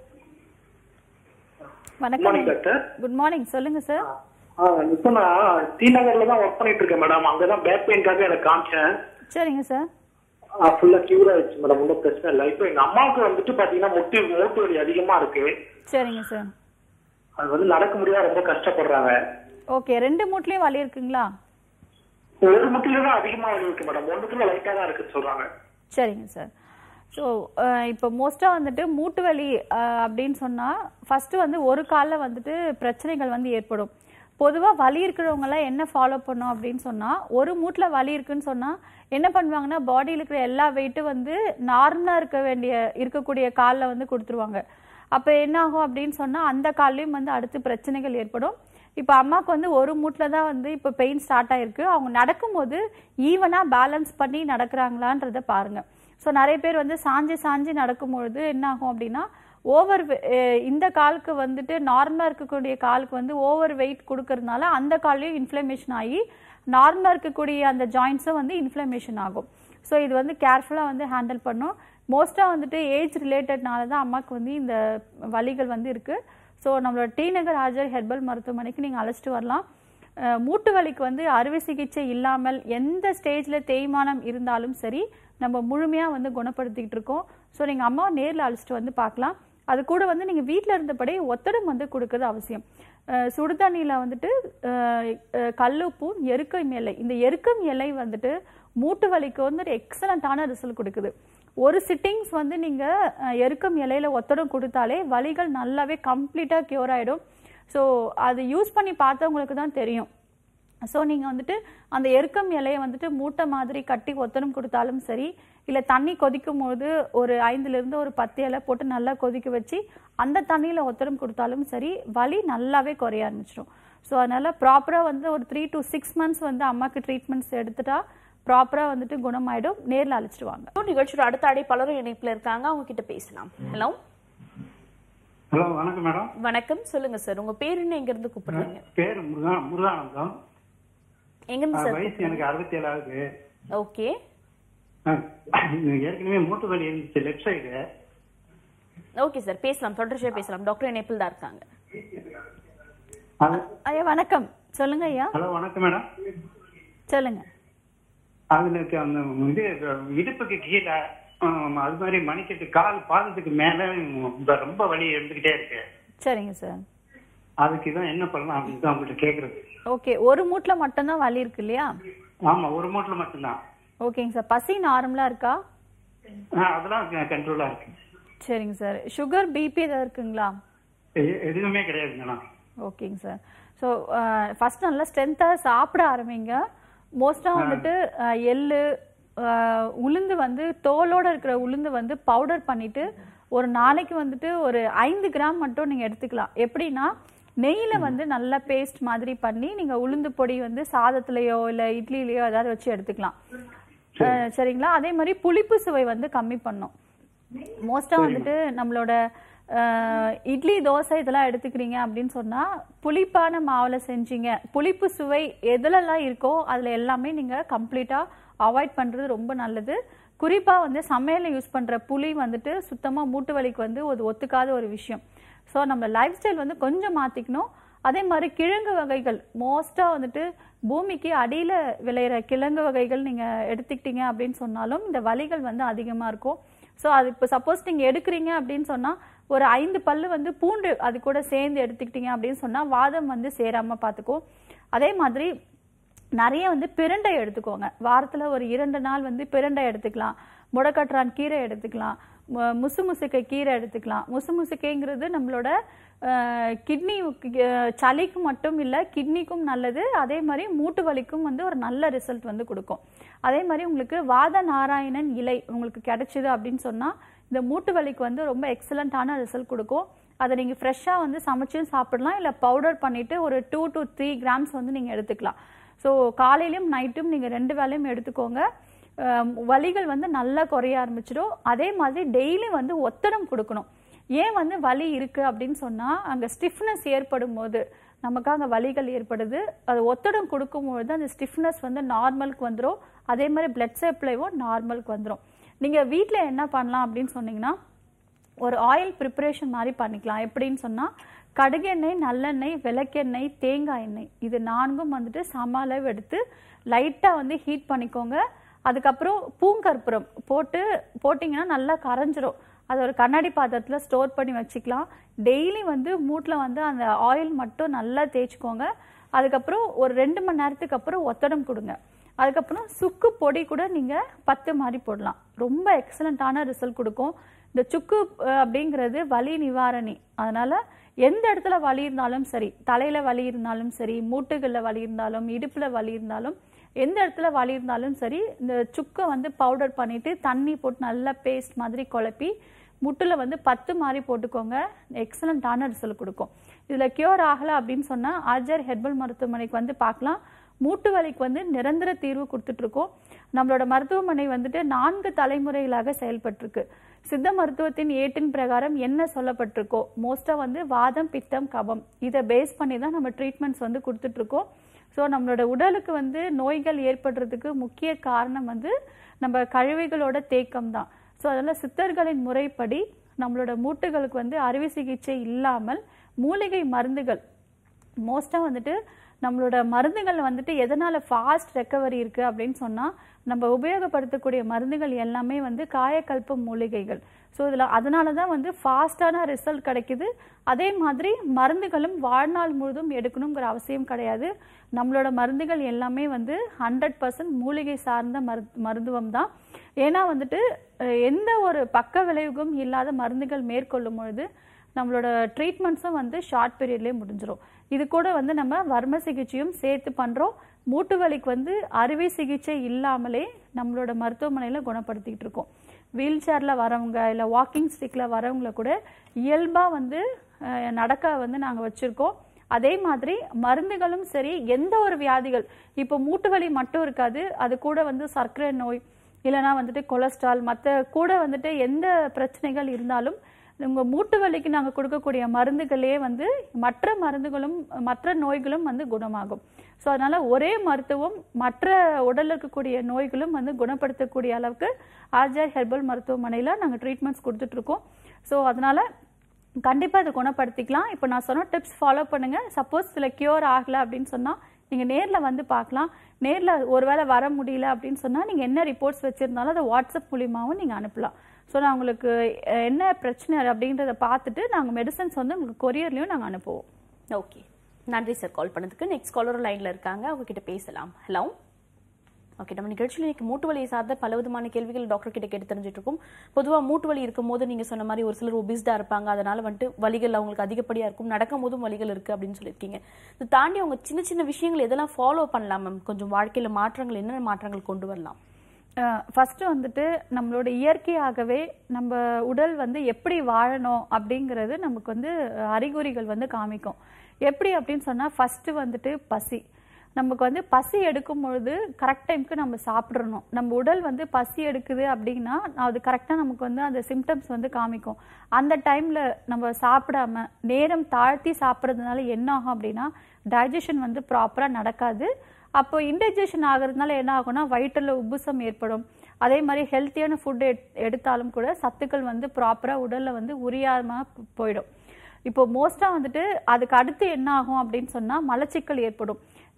வணக்கம் மார்னிங் டாக்டர் குட் மார்னிங் சொல்லுங்க சார் ஆ, இப்போ நான் டி நகர்ல தான் ஒர்க் பண்ணிட்டு இருக்கேன் மேடம் அங்கதான் பேக் பெயின்காக எனக்கு காமிச்சேன் சரிங்க சார் ஃபுல்லா கியூர் ஆயிடுச்சு மேடம் ஒன்றும் பிரச்சனை இல்லை இப்போ எங்க அம்மாவுக்கு வந்துட்டு பாத்தீங்கன்னா முட்டி மூட்டு வலி அதிகமா இருக்கு சரிங்க சார் அது வந்து நடக்க முடியாத ரொம்ப கஷ்டப்படுறாங்க ஓகே ரெண்டு மூட்லேயும் வலி இருக்குங்களா ஒரு முட்டில தான் அதிகமா வலி இருக்கு மேடம் ஒன்றுக்குள்ள லைட்டா தான் இருக்குன்னு சொல்றாங்க சரிங்க சார் ஸோ இப்போ மோஸ்ட்டாக வந்துட்டு மூட்டு வலி அஹ், அப்படின்னு சொன்னால் ஃபஸ்ட்டு வந்து ஒரு காலில் வந்துட்டு பிரச்சனைகள் வந்து ஏற்படும் பொதுவாக வலி இருக்கிறவங்கலாம் என்ன ஃபாலோ பண்ணோம் அப்படின்னு சொன்னால் ஒரு மூட்டில் வலி இருக்குன்னு சொன்னால் என்ன பண்ணுவாங்கன்னா பாடியில் இருக்கிற எல்லா வெயிட்டும் வந்து நார்மலாக இருக்க வேண்டிய இருக்கக்கூடிய காலில் வந்து கொடுத்துருவாங்க அப்போ என்ன ஆகும் அப்படின்னு சொன்னால் அந்த கால்லையும் வந்து அடுத்து பிரச்சனைகள் ஏற்படும் இப்போ அம்மாவுக்கு வந்து ஒரு மூட்டில் தான் வந்து இப்போ பெயின் ஸ்டார்ட் ஆயிருக்கு அவங்க நடக்கும்போது ஈவனாக பேலன்ஸ் பண்ணி நடக்கிறாங்களான்றத பாருங்க ஸோ நிறைய பேர் வந்து சாஞ்சு சாஞ்சு நடக்கும்பொழுது என்ன ஆகும் அப்படின்னா ஓவர் இந்த காலுக்கு வந்துட்டு நார்மலாக இருக்கக்கூடிய காலுக்கு வந்து ஓவர் வெயிட் கொடுக்கறதுனால அந்த கால்லையும் இன்ஃப்ளமேஷன் ஆகி நார்மலாக இருக்கக்கூடிய அந்த ஜாயின்ஸும் வந்து இன்ஃப்ளமேஷன் ஆகும் ஸோ இது வந்து கேர்ஃபுல்லாக வந்து ஹேண்டில் பண்ணும் மோஸ்ட்டாக வந்துட்டு ஏஜ் ரிலேட்டட்னால தான் அம்மாவுக்கு வந்து இந்த வலிகள் வந்து இருக்குது ஸோ நம்மளோட டி நகர் ஆஜர் ஹெர்பல் மருத்துவமனைக்கு நீங்கள் அழைச்சிட்டு வரலாம் அஹ் மூட்டு வலிக்கு வந்து அறுவை சிகிச்சை இல்லாமல் எந்த ஸ்டேஜில் தேய்மானம் இருந்தாலும் சரி நம்ம முழுமையாக வந்து குணப்படுத்திக்கிட்டு இருக்கோம் ஸோ நீங்கள் அம்மாவை நேரில் அழைச்சிட்டு வந்து பார்க்கலாம் அது கூட வந்து நீங்கள் வீட்டில் இருந்தபடி ஒத்தடம் வந்து கொடுக்கறது அவசியம் அஹ் சுடுதண்ணியில் வந்துட்டு அஹ் அஹ் கல்லுப்பும் எருக்கம் இலை இந்த எருக்கம் இலை வந்துட்டு மூட்டு வலிக்கு வந்து ஒரு எக்ஸலண்ட்டான ரிசல்ட் கொடுக்குது ஒரு சிட்டிங்ஸ் வந்து நீங்கள் எருக்கம் இலையில ஒத்தடம் கொடுத்தாலே வலிகள் நல்லாவே கம்ப்ளீட்டாக க்யூர் ஆகிடும் ஸோ அது யூஸ் பண்ணி பார்த்தவங்களுக்கு தான் தெரியும் ஸோ நீங்கள் வந்துட்டு அந்த எருக்கம் இலையை வந்துட்டு மூட்டை மாதிரி கட்டி ஒத்தனம் கொடுத்தாலும் சரி இல்லை தண்ணி கொதிக்கும் போது ஒரு ஐந்துலேருந்து ஒரு பத்து இலை போட்டு நல்லா கொதிக்க வச்சு அந்த தண்ணியில் ஒத்தனம் கொடுத்தாலும் சரி வலி நல்லாவே குறைய ஆரம்பிச்சிடும் ஸோ அதனால் ப்ராப்பராக வந்து ஒரு த்ரீ டு சிக்ஸ் மந்த்ஸ் வந்து அம்மாவுக்கு ட்ரீட்மெண்ட்ஸ் எடுத்துட்டா ப்ராப்பராக வந்துட்டு குணமாயிடும் நேரில் அழைச்சிட்டு வாங்க நிகழ்ச்சியோட அடுத்த அடைப்பாளரும் இணைப்புல இருக்காங்க அவங்க கிட்ட பேசலாம் ஹலோ ஹலோ வணக்கம் மேடம் வணக்கம் சொல்லுங்க சார் உங்க பேர் என்ன எங்க இருந்து கூப்பிடுறீங்க பேர் முருகா முருகானந்தம் எங்க இருந்து ஆ, சார் வயசு எனக்கு அறுபத்தி ஏழாவது ஓகே ஏற்கனவே மூட்டு வலி இருந்துச்சு லெஃப்ட் சைடு ஓகே சார் பேசலாம் தொடர்ச்சியா பேசலாம் டாக்டர் இணைப்பில் தான் இருக்காங்க ஐயா வணக்கம் சொல்லுங்க ஐயா ஹலோ வணக்கம் மேடம் சொல்லுங்க அதுக்கு அந்த இது இடுப்புக்கு கீழே ஆம், அது மாதிரி மணிக்கட்டு கால் பாதத்துக்கு மேல இந்த ரொம்ப வலி இருந்துகிட்டே இருக்கு சரிங்க சார் அதுக்கு தான் என்ன பண்ணலாம் அப்படின்னு தான் உங்கள்கிட்ட கேக்குறது ஓகே ஒரு மூட்டில் மட்டும்தான் வலி இருக்கு இல்லையா ஆமா ஒரு மூட்டுல மட்டும்தான் ஓகேங்க சார் பசி நார்மலாக இருக்கா ஆ, அதெல்லாம் கண்ட்ரோலா இருக்கு சரிங்க சார் சுகர் பிபி ஏதாவது இருக்குங்களா எ- எதுவுமே கிடையாது மேடம் ஓகேங்க சார் ஸோ ஃபர்ஸ்ட் நல்லா ஸ்ட்ரென்த்தாக சாப்பிட ஆரம்பிங்க மோஸ்ட்டாக வந்துட்டு அஹ், எள்ளு அஹ், உளுந்து வந்து தோலோட இருக்கிற உளுந்து வந்து பவுடர் பண்ணிட்டு ஒரு நாளைக்கு வந்துட்டு ஒரு ஐந்து கிராம் மட்டும் நீங்கள் எடுத்துக்கலாம் எப்படின்னா நெய்யில் வந்து நல்லா பேஸ்ட் மாதிரி பண்ணி நீங்கள் உளுந்து பொடி வந்து சாதத்துலேயோ இல்லை இட்லிலேயோ ஏதாவது வச்சு எடுத்துக்கலாம் அஹ், சரிங்களா அதே மாதிரி புளிப்பு சுவை வந்து கம்மி பண்ணும் மோஸ்ட்டாக வந்துட்டு நம்மளோட அஹ், இட்லி தோசை இதெல்லாம் எடுத்துக்கிறீங்க அப்படின்னு சொன்னால் புளிப்பான மாவில் செஞ்சீங்க புளிப்பு சுவை எதுலெல்லாம் இருக்கோ அதில் எல்லாமே நீங்கள் கம்ப்ளீட்டாக அவாய்ட் பண்ணுறது ரொம்ப நல்லது குறிப்பாக வந்து சமையலில் யூஸ் பண்ணுற புளி வந்துட்டு சுத்தமாக மூட்டு வலிக்கு வந்து ஒரு ஒத்துக்காத ஒரு விஷயம் ஸோ நம்ம லைஃப் ஸ்டைல் வந்து கொஞ்சம் மாற்றிக்கணும் அதே மாதிரி கிழங்கு வகைகள் மோஸ்ட்டாக வந்துட்டு பூமிக்கு அடியில் விளையிற கிழங்கு வகைகள் நீங்கள் எடுத்துக்கிட்டீங்க அப்படின்னு சொன்னாலும் இந்த வலிகள் வந்து அதிகமாக இருக்கும் ஸோ அது இப்போ சப்போஸ் நீங்கள் எடுக்கிறீங்க அப்படின்னு சொன்னால் ஒரு ஐந்து பல்லு வந்து பூண்டு அது கூட சேர்ந்து எடுத்துக்கிட்டீங்க அப்படின்னு சொன்னா வாதம் வந்து சேராம பார்த்துக்கும் அதே மாதிரி நிறைய வந்து பிரண்டை எடுத்துக்கோங்க வாரத்துல ஒரு இரண்டு நாள் வந்து பிரண்டை எடுத்துக்கலாம் முடக்கற்றான் கீரை எடுத்துக்கலாம் மு- முசு முசுக்கை கீரை எடுத்துக்கலாம் முசு முசுக்கைங்கிறது நம்மளோட கிட்னி சளிக்கு மட்டும் இல்லை கிட்னிக்கும் நல்லது அதே மாதிரி மூட்டு வலிக்கும் வந்து ஒரு நல்ல ரிசல்ட் வந்து கொடுக்கும் அதே மாதிரி உங்களுக்கு வாத நாராயணன் இலை உங்களுக்கு கிடைச்சிது அப்படின்னு சொன்னா இந்த மூட்டு வலிக்கு வந்து ரொம்ப எக்ஸலண்ட்டான ரிசல்ட் கொடுக்கும் அதை நீங்கள் ஃப்ரெஷ்ஷாக வந்து சமைச்சும் சாப்பிடலாம் இல்லை பவுடர் பண்ணிட்டு ஒரு டூ to த்ரீ கிராம்ஸ் வந்து நீங்கள் எடுத்துக்கலாம் ஸோ காலையிலும் நைட்டும் நீங்கள் ரெண்டு வேளையும் எடுத்துக்கோங்க அஹ் வலிகள் வந்து நல்லா குறைய ஆரம்பிச்சிடும் அதே மாதிரி டெய்லி வந்து ஒத்தடம் கொடுக்கணும் ஏன் வந்து வலி இருக்கு அப்படின்னு சொன்னா அங்க ஸ்டிஃப்னஸ் ஏற்படும் போது நமக்கு அங்க வலிகள் ஏற்படுது அது ஒத்தடம் கொடுக்கும்பொழுது அந்த ஸ்டிஃப்னஸ் வந்து நார்மலுக்கு வந்துடும் அதே மாதிரி பிளட் சப்ளைவும் நார்மலுக்கு வந்துடும் நீங்க வீட்ல என்ன பண்ணலாம் அப்படின்னு சொன்னீங்கன்னா ஒரு ஆயில் ப்ரிப்பரேஷன் மாதிரி பண்ணிக்கலாம் எப்படின்னு சொன்னால் கடுகெண்ணெய் நல்லெண்ணெய் விளக்கெண்ணெய் தேங்காய் எண்ணெய் இது நான்கும் வந்துட்டு சம அளவு எடுத்து லைட்டாக வந்து ஹீட் பண்ணிக்கோங்க அதுக்கப்புறம் பூங்கற்புரம் போட்டு போட்டிங்கன்னா நல்லா கரைஞ்சிரும் அது ஒரு கண்ணாடி பாத்திரத்தில் ஸ்டோர் பண்ணி வச்சுக்கலாம் டெய்லி வந்து மூட்டில் வந்து அந்த ஆயில் மட்டும் நல்லா தேய்ச்சிக்கோங்க அதுக்கப்புறம் ஒரு ரெண்டு மணி நேரத்துக்கு அப்புறம் ஒத்தடம் கொடுங்க அதுக்கப்புறம் சுக்கு பொடி கூட நீங்கள் பத்து மாதிரி போடலாம் ரொம்ப எக்ஸலண்ட்டான ரிசல்ட் கொடுக்கும் இந்த சுக்கு அஹ், அப்படிங்கிறது வலி நிவாரணி அதனால எந்த இடத்துல வலி இருந்தாலும் சரி தலையில வலி இருந்தாலும் சரி மூட்டுகளில் வலி இருந்தாலும் இடுப்புல வலி இருந்தாலும் எந்த இடத்துல வலி இருந்தாலும் சரி இந்த சுக்கை வந்து பவுடர் பண்ணிட்டு தண்ணி போட்டு நல்லா பேஸ்ட் மாதிரி குழப்பி முட்டுல வந்து பத்து மாதிரி போட்டுக்கோங்க எக்ஸலண்ட்டான ரிசல்ட் கொடுக்கும் இதுல கியூர் ஆகல அப்படின்னு சொன்னா ஆர்ஜர் ஹெர்பல் மருத்துவமனைக்கு வந்து பார்க்கலாம் மூட்டு வலிக்கு வந்து நிரந்தர தீர்வு கொடுத்துட்டு இருக்கோம் நம்மளோட மருத்துவமனை வந்துட்டு நான்கு தலைமுறைகளாக செயல்பட்டிருக்கு சித்த மருத்துவத்தின் ஏட்டின் பிரகாரம் என்ன சொல்லப்பட்டிருக்கோ மோஸ்டா வந்து வாதம் பித்தம் கபம் இதை பேஸ் பண்ணி தான் நம்ம ட்ரீட்மெண்ட்ஸ் வந்து கொடுத்துட்டு இருக்கோம் ஸோ நம்மளோட உடலுக்கு வந்து நோய்கள் ஏற்படுறதுக்கு முக்கிய காரணம் வந்து நம்ம கழிவுகளோட தேக்கம் தான் ஸோ அதனால சித்தர்களின் முறைப்படி நம்மளோட மூட்டுகளுக்கு வந்து அறுவை சிகிச்சை இல்லாமல் மூலிகை மருந்துகள் மோஸ்ட்டாக வந்துட்டு நம்மளோட மருந்துகள் வந்துட்டு எதனால ஃபாஸ்ட் ரெக்கவரி இருக்கு அப்படின்னு சொன்னா நம்ம உபயோகப்படுத்தக்கூடிய மருந்துகள் எல்லாமே வந்து காயக்கல்ப மூலிகைகள் ஸோ இதில் அதனால தான் வந்து ஃபாஸ்டான ரிசல்ட் கிடைக்குது அதே மாதிரி மருந்துகளும் வாழ்நாள் முழுதும் எடுக்கணுங்கிற அவசியம் கிடையாது நம்மளோட மருந்துகள் எல்லாமே வந்து ஹண்ட்ரட் பர்சன்ட் மூலிகை சார்ந்த மரு மருத்துவம் தான் ஏன்னா வந்துட்டு அஹ், எந்த ஒரு பக்க விளைவுக்கும் இல்லாத மருந்துகள் மேற்கொள்ளும் பொழுது நம்மளோட ட்ரீட்மெண்ட்ஸும் வந்து ஷார்ட் பீரியட்லேயே முடிஞ்சிரும் இது கூட வந்து நம்ம வர்ம சிகிச்சையும் சேர்த்து பண்ணுறோம் மூட்டு வலிக்கு வந்து அறுவை சிகிச்சை இல்லாமலே நம்மளோட மருத்துவமனையில் குணப்படுத்திக்கிட்டு இருக்கோம் வீல் சேரில் வரவங்க இல்லை வாக்கிங் ஸ்டிக்கில் வரவங்கள கூட இயல்பாக வந்து அஹ், நடக்க வந்து நாங்கள் வச்சுருக்கோம் அதே மாதிரி மருந்துகளும் சரி எந்த ஒரு வியாதிகள் இப்போ மூட்டு வலி மட்டும் இருக்காது அது கூட வந்து சர்க்கரை நோய் இல்லைன்னா வந்துட்டு கொலஸ்ட்ரால் மற்ற கூட வந்துட்டு எந்த பிரச்சனைகள் இருந்தாலும் உங்க மூட்டு வலிக்கு நாங்கள் கொடுக்கக்கூடிய மருந்துகளே வந்து மற்ற மருந்துகளும் மற்ற நோய்களும் வந்து குணமாகும் ஸோ அதனால ஒரே மருத்துவம் மற்ற உடல்ல இருக்கக்கூடிய நோய்களும் வந்து குணப்படுத்தக்கூடிய அளவுக்கு ஆர்ஜர் ஹெர்பல் மருத்துவமனையில் நாங்கள் ட்ரீட்மெண்ட்ஸ் கொடுத்துட்டு இருக்கோம் ஸோ அதனால கண்டிப்பாக இதை குணப்படுத்திக்கலாம் இப்போ நான் சொன்ன டிப்ஸ் ஃபாலோ பண்ணுங்க சப்போஸ் சில கியூர் ஆகலை அப்படின்னு சொன்னால் நீங்கள் நேரில் வந்து பார்க்கலாம் நேரில் ஒருவேளை வர முடியல அப்படின்னு சொன்னால் நீங்கள் என்ன ரிப்போர்ட்ஸ் வச்சுருந்தாலும் அதை வாட்ஸ்அப் மூலியமாகவும் நீங்கள் அனுப்பலாம் ஸோ நான் உங்களுக்கு அஹ், என்ன பிரச்சனை அப்படின்றத பார்த்துட்டு நாங்கள் மெடிசன்ஸ் வந்து உங்களுக்கு கொரியர்லேயும் நாங்கள் அனுப்புவோம் ஓகே நன்றி சார் கால் பண்ணதுக்கு நெக்ஸ்ட் காலர் லைன்ல இருக்காங்க அவங்க கிட்ட பேசலாம் ஹலோ ஓகே நம்ம நிகழ்ச்சியில் இன்னைக்கு மூட்டு வலியை சார்ந்த பல விதமான கேள்விகள் டாக்டர் கிட்ட கேட்டு தெரிஞ்சுட்டு இருக்கோம் பொதுவாக மூட்டு வலி இருக்கும்போது நீங்க சொன்ன மாதிரி ஒரு சிலர் ஒபிஸ்டா இருப்பாங்க அதனால வந்துட்டு வலிகள் அவங்களுக்கு அதிகப்படியா இருக்கும் நடக்கும் போதும் வலிகள் இருக்கு அப்படின்னு சொல்லியிருக்கீங்க இதை தாண்டி அவங்க சின்ன சின்ன விஷயங்கள் எதெல்லாம் ஃபாலோ பண்ணலாம் மேம் கொஞ்சம் வாழ்க்கையில மாற்றங்கள் என்னென்ன மாற்றங்கள் கொண்டு வரலாம் ஃபர்ஸ்ட் வந்துட்டு நம்மளோட இயற்கையாகவே நம்ம உடல் வந்து எப்படி வாழணும் அப்படிங்கிறது நமக்கு வந்து அஹ், அறிகுறிகள் வந்து காமிக்கும் எப்படி அப்படின்னு சொன்னா ஃபர்ஸ்ட் வந்துட்டு பசி நமக்கு வந்து பசி எடுக்கும் பொழுது கரெக்ட் டைம்க்கு நம்ம சாப்பிட்றணும் நம்ம உடல் வந்து பசி எடுக்குது அப்படின்னா அது கரெக்டாக நமக்கு வந்து அந்த சிம்டம்ஸ் வந்து காமிக்கும் அந்த டைம்ல நம்ம சாப்பிடாம நேரம் தாழ்த்தி சாப்பிட்றதுனால என்ன ஆகும் அப்படின்னா டைஜஷன் வந்து ப்ராப்பராக நடக்காது அப்போ இன்டைஜஷன் ஆகுறதுனால என்ன ஆகும்னா வயிற்றுல உப்புசம் ஏற்படும் அதே மாதிரி ஹெல்த்தியான ஃபுட் எடுத்தாலும் கூட சத்துக்கள் வந்து ப்ராப்பராக உடல்ல வந்து உரியாம போயிடும் இப்போ மோஸ்டா வந்துட்டு அதுக்கு அடுத்து என்ன ஆகும் அப்படின்னு சொன்னா மலச்சிக்கல் ஏற்படும்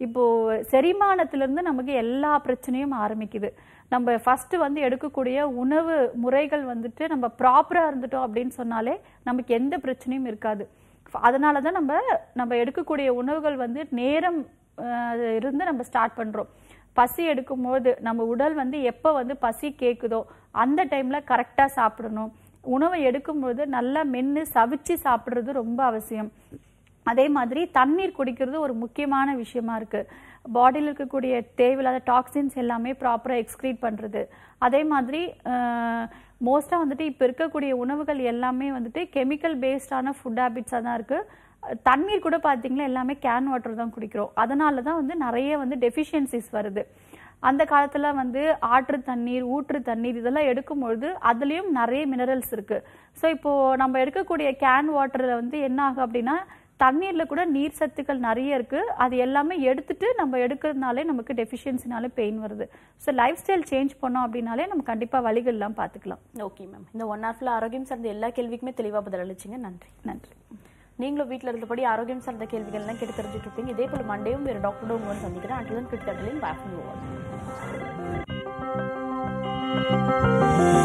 இப்போ செரிமானத்திலிருந்து நமக்கு எல்லா பிரச்சனையும் ஆரம்பிக்குது நம்ம ஃபர்ஸ்ட் வந்து எடுக்கக்கூடிய உணவு முறைகள் வந்துட்டு நம்ம ப்ராப்பரா இருந்துட்டோம் அப்படின்னு சொன்னாலே நமக்கு எந்த பிரச்சனையும் இருக்காது அதனால தான் நம்ம நம்ம எடுக்கக்கூடிய உணவுகள் வந்து நேரம் அஹ், இருந்து நம்ம ஸ்டார்ட் பண்றோம் பசி எடுக்கும்போது நம்ம உடல் வந்து எப்போ வந்து பசி கேட்குதோ அந்த டைம்ல கரெக்டா சாப்பிடணும் உணவை எடுக்கும்போது நல்லா மென்று சவிச்சு சாப்பிடுறது ரொம்ப அவசியம் அதே மாதிரி தண்ணீர் குடிக்கிறது ஒரு முக்கியமான விஷயமா இருக்கு பாடியில் இருக்கக்கூடிய தேவையில்லாத டாக்ஸின்ஸ் எல்லாமே ப்ராப்பராக எக்ஸ்க்ரீட் பண்ணுறது அதே மாதிரி மோஸ்ட்டாக வந்துட்டு இப்போ இருக்கக்கூடிய உணவுகள் எல்லாமே வந்துட்டு கெமிக்கல் பேஸ்டான ஃபுட் ஹேபிட்ஸாக தான் இருக்குது தண்ணீர் கூட பார்த்தீங்கன்னா எல்லாமே கேன் வாட்டர் தான் குடிக்கிறோம் அதனால தான் வந்து நிறைய வந்து டெஃபிஷியன்சிஸ் வருது அந்த காலத்துல வந்து ஆற்று தண்ணீர் ஊற்று தண்ணீர் இதெல்லாம் எடுக்கும்பொழுது அதுலயும் நிறைய மினரல்ஸ் இருக்கு ஸோ இப்போ நம்ம எடுக்கக்கூடிய கேன் வாட்டர்ல வந்து என்ன ஆகும் அப்படின்னா தண்ணீர்ல கூட நீர் சத்துக்கள் நிறைய இருக்கு அது எல்லாமே எடுத்துட்டு நம்ம எடுக்கிறதுனாலே நமக்கு டெஃபிஷியன்சினாலே பெயின் வருது ஸோ லைஃப் ஸ்டைல் சேஞ்ச் பண்ணோம் அப்படின்னாலே நம்ம கண்டிப்பா வலிகள் எல்லாம் பார்த்துக்கலாம் ஓகே மேம் இந்த ஒன் ஹவர்ல ஆரோக்கியம் சார்ந்த எல்லா கேள்விக்குமே தெளிவா பதில் அளிச்சிங்க நன்றி நன்றி நீங்களும் வீட்ல இருந்தபடி ஆரோக்கியம் சார்ந்த கேள்விகள் எல்லாம் கேட்டு தெரிஞ்சுட்டு இருப்பீங்க இதே போல மண்டேயும் வேறு டாக்டரோட உங்களை சந்திக்கிறேன் அட்லன் கிட்ட பேக்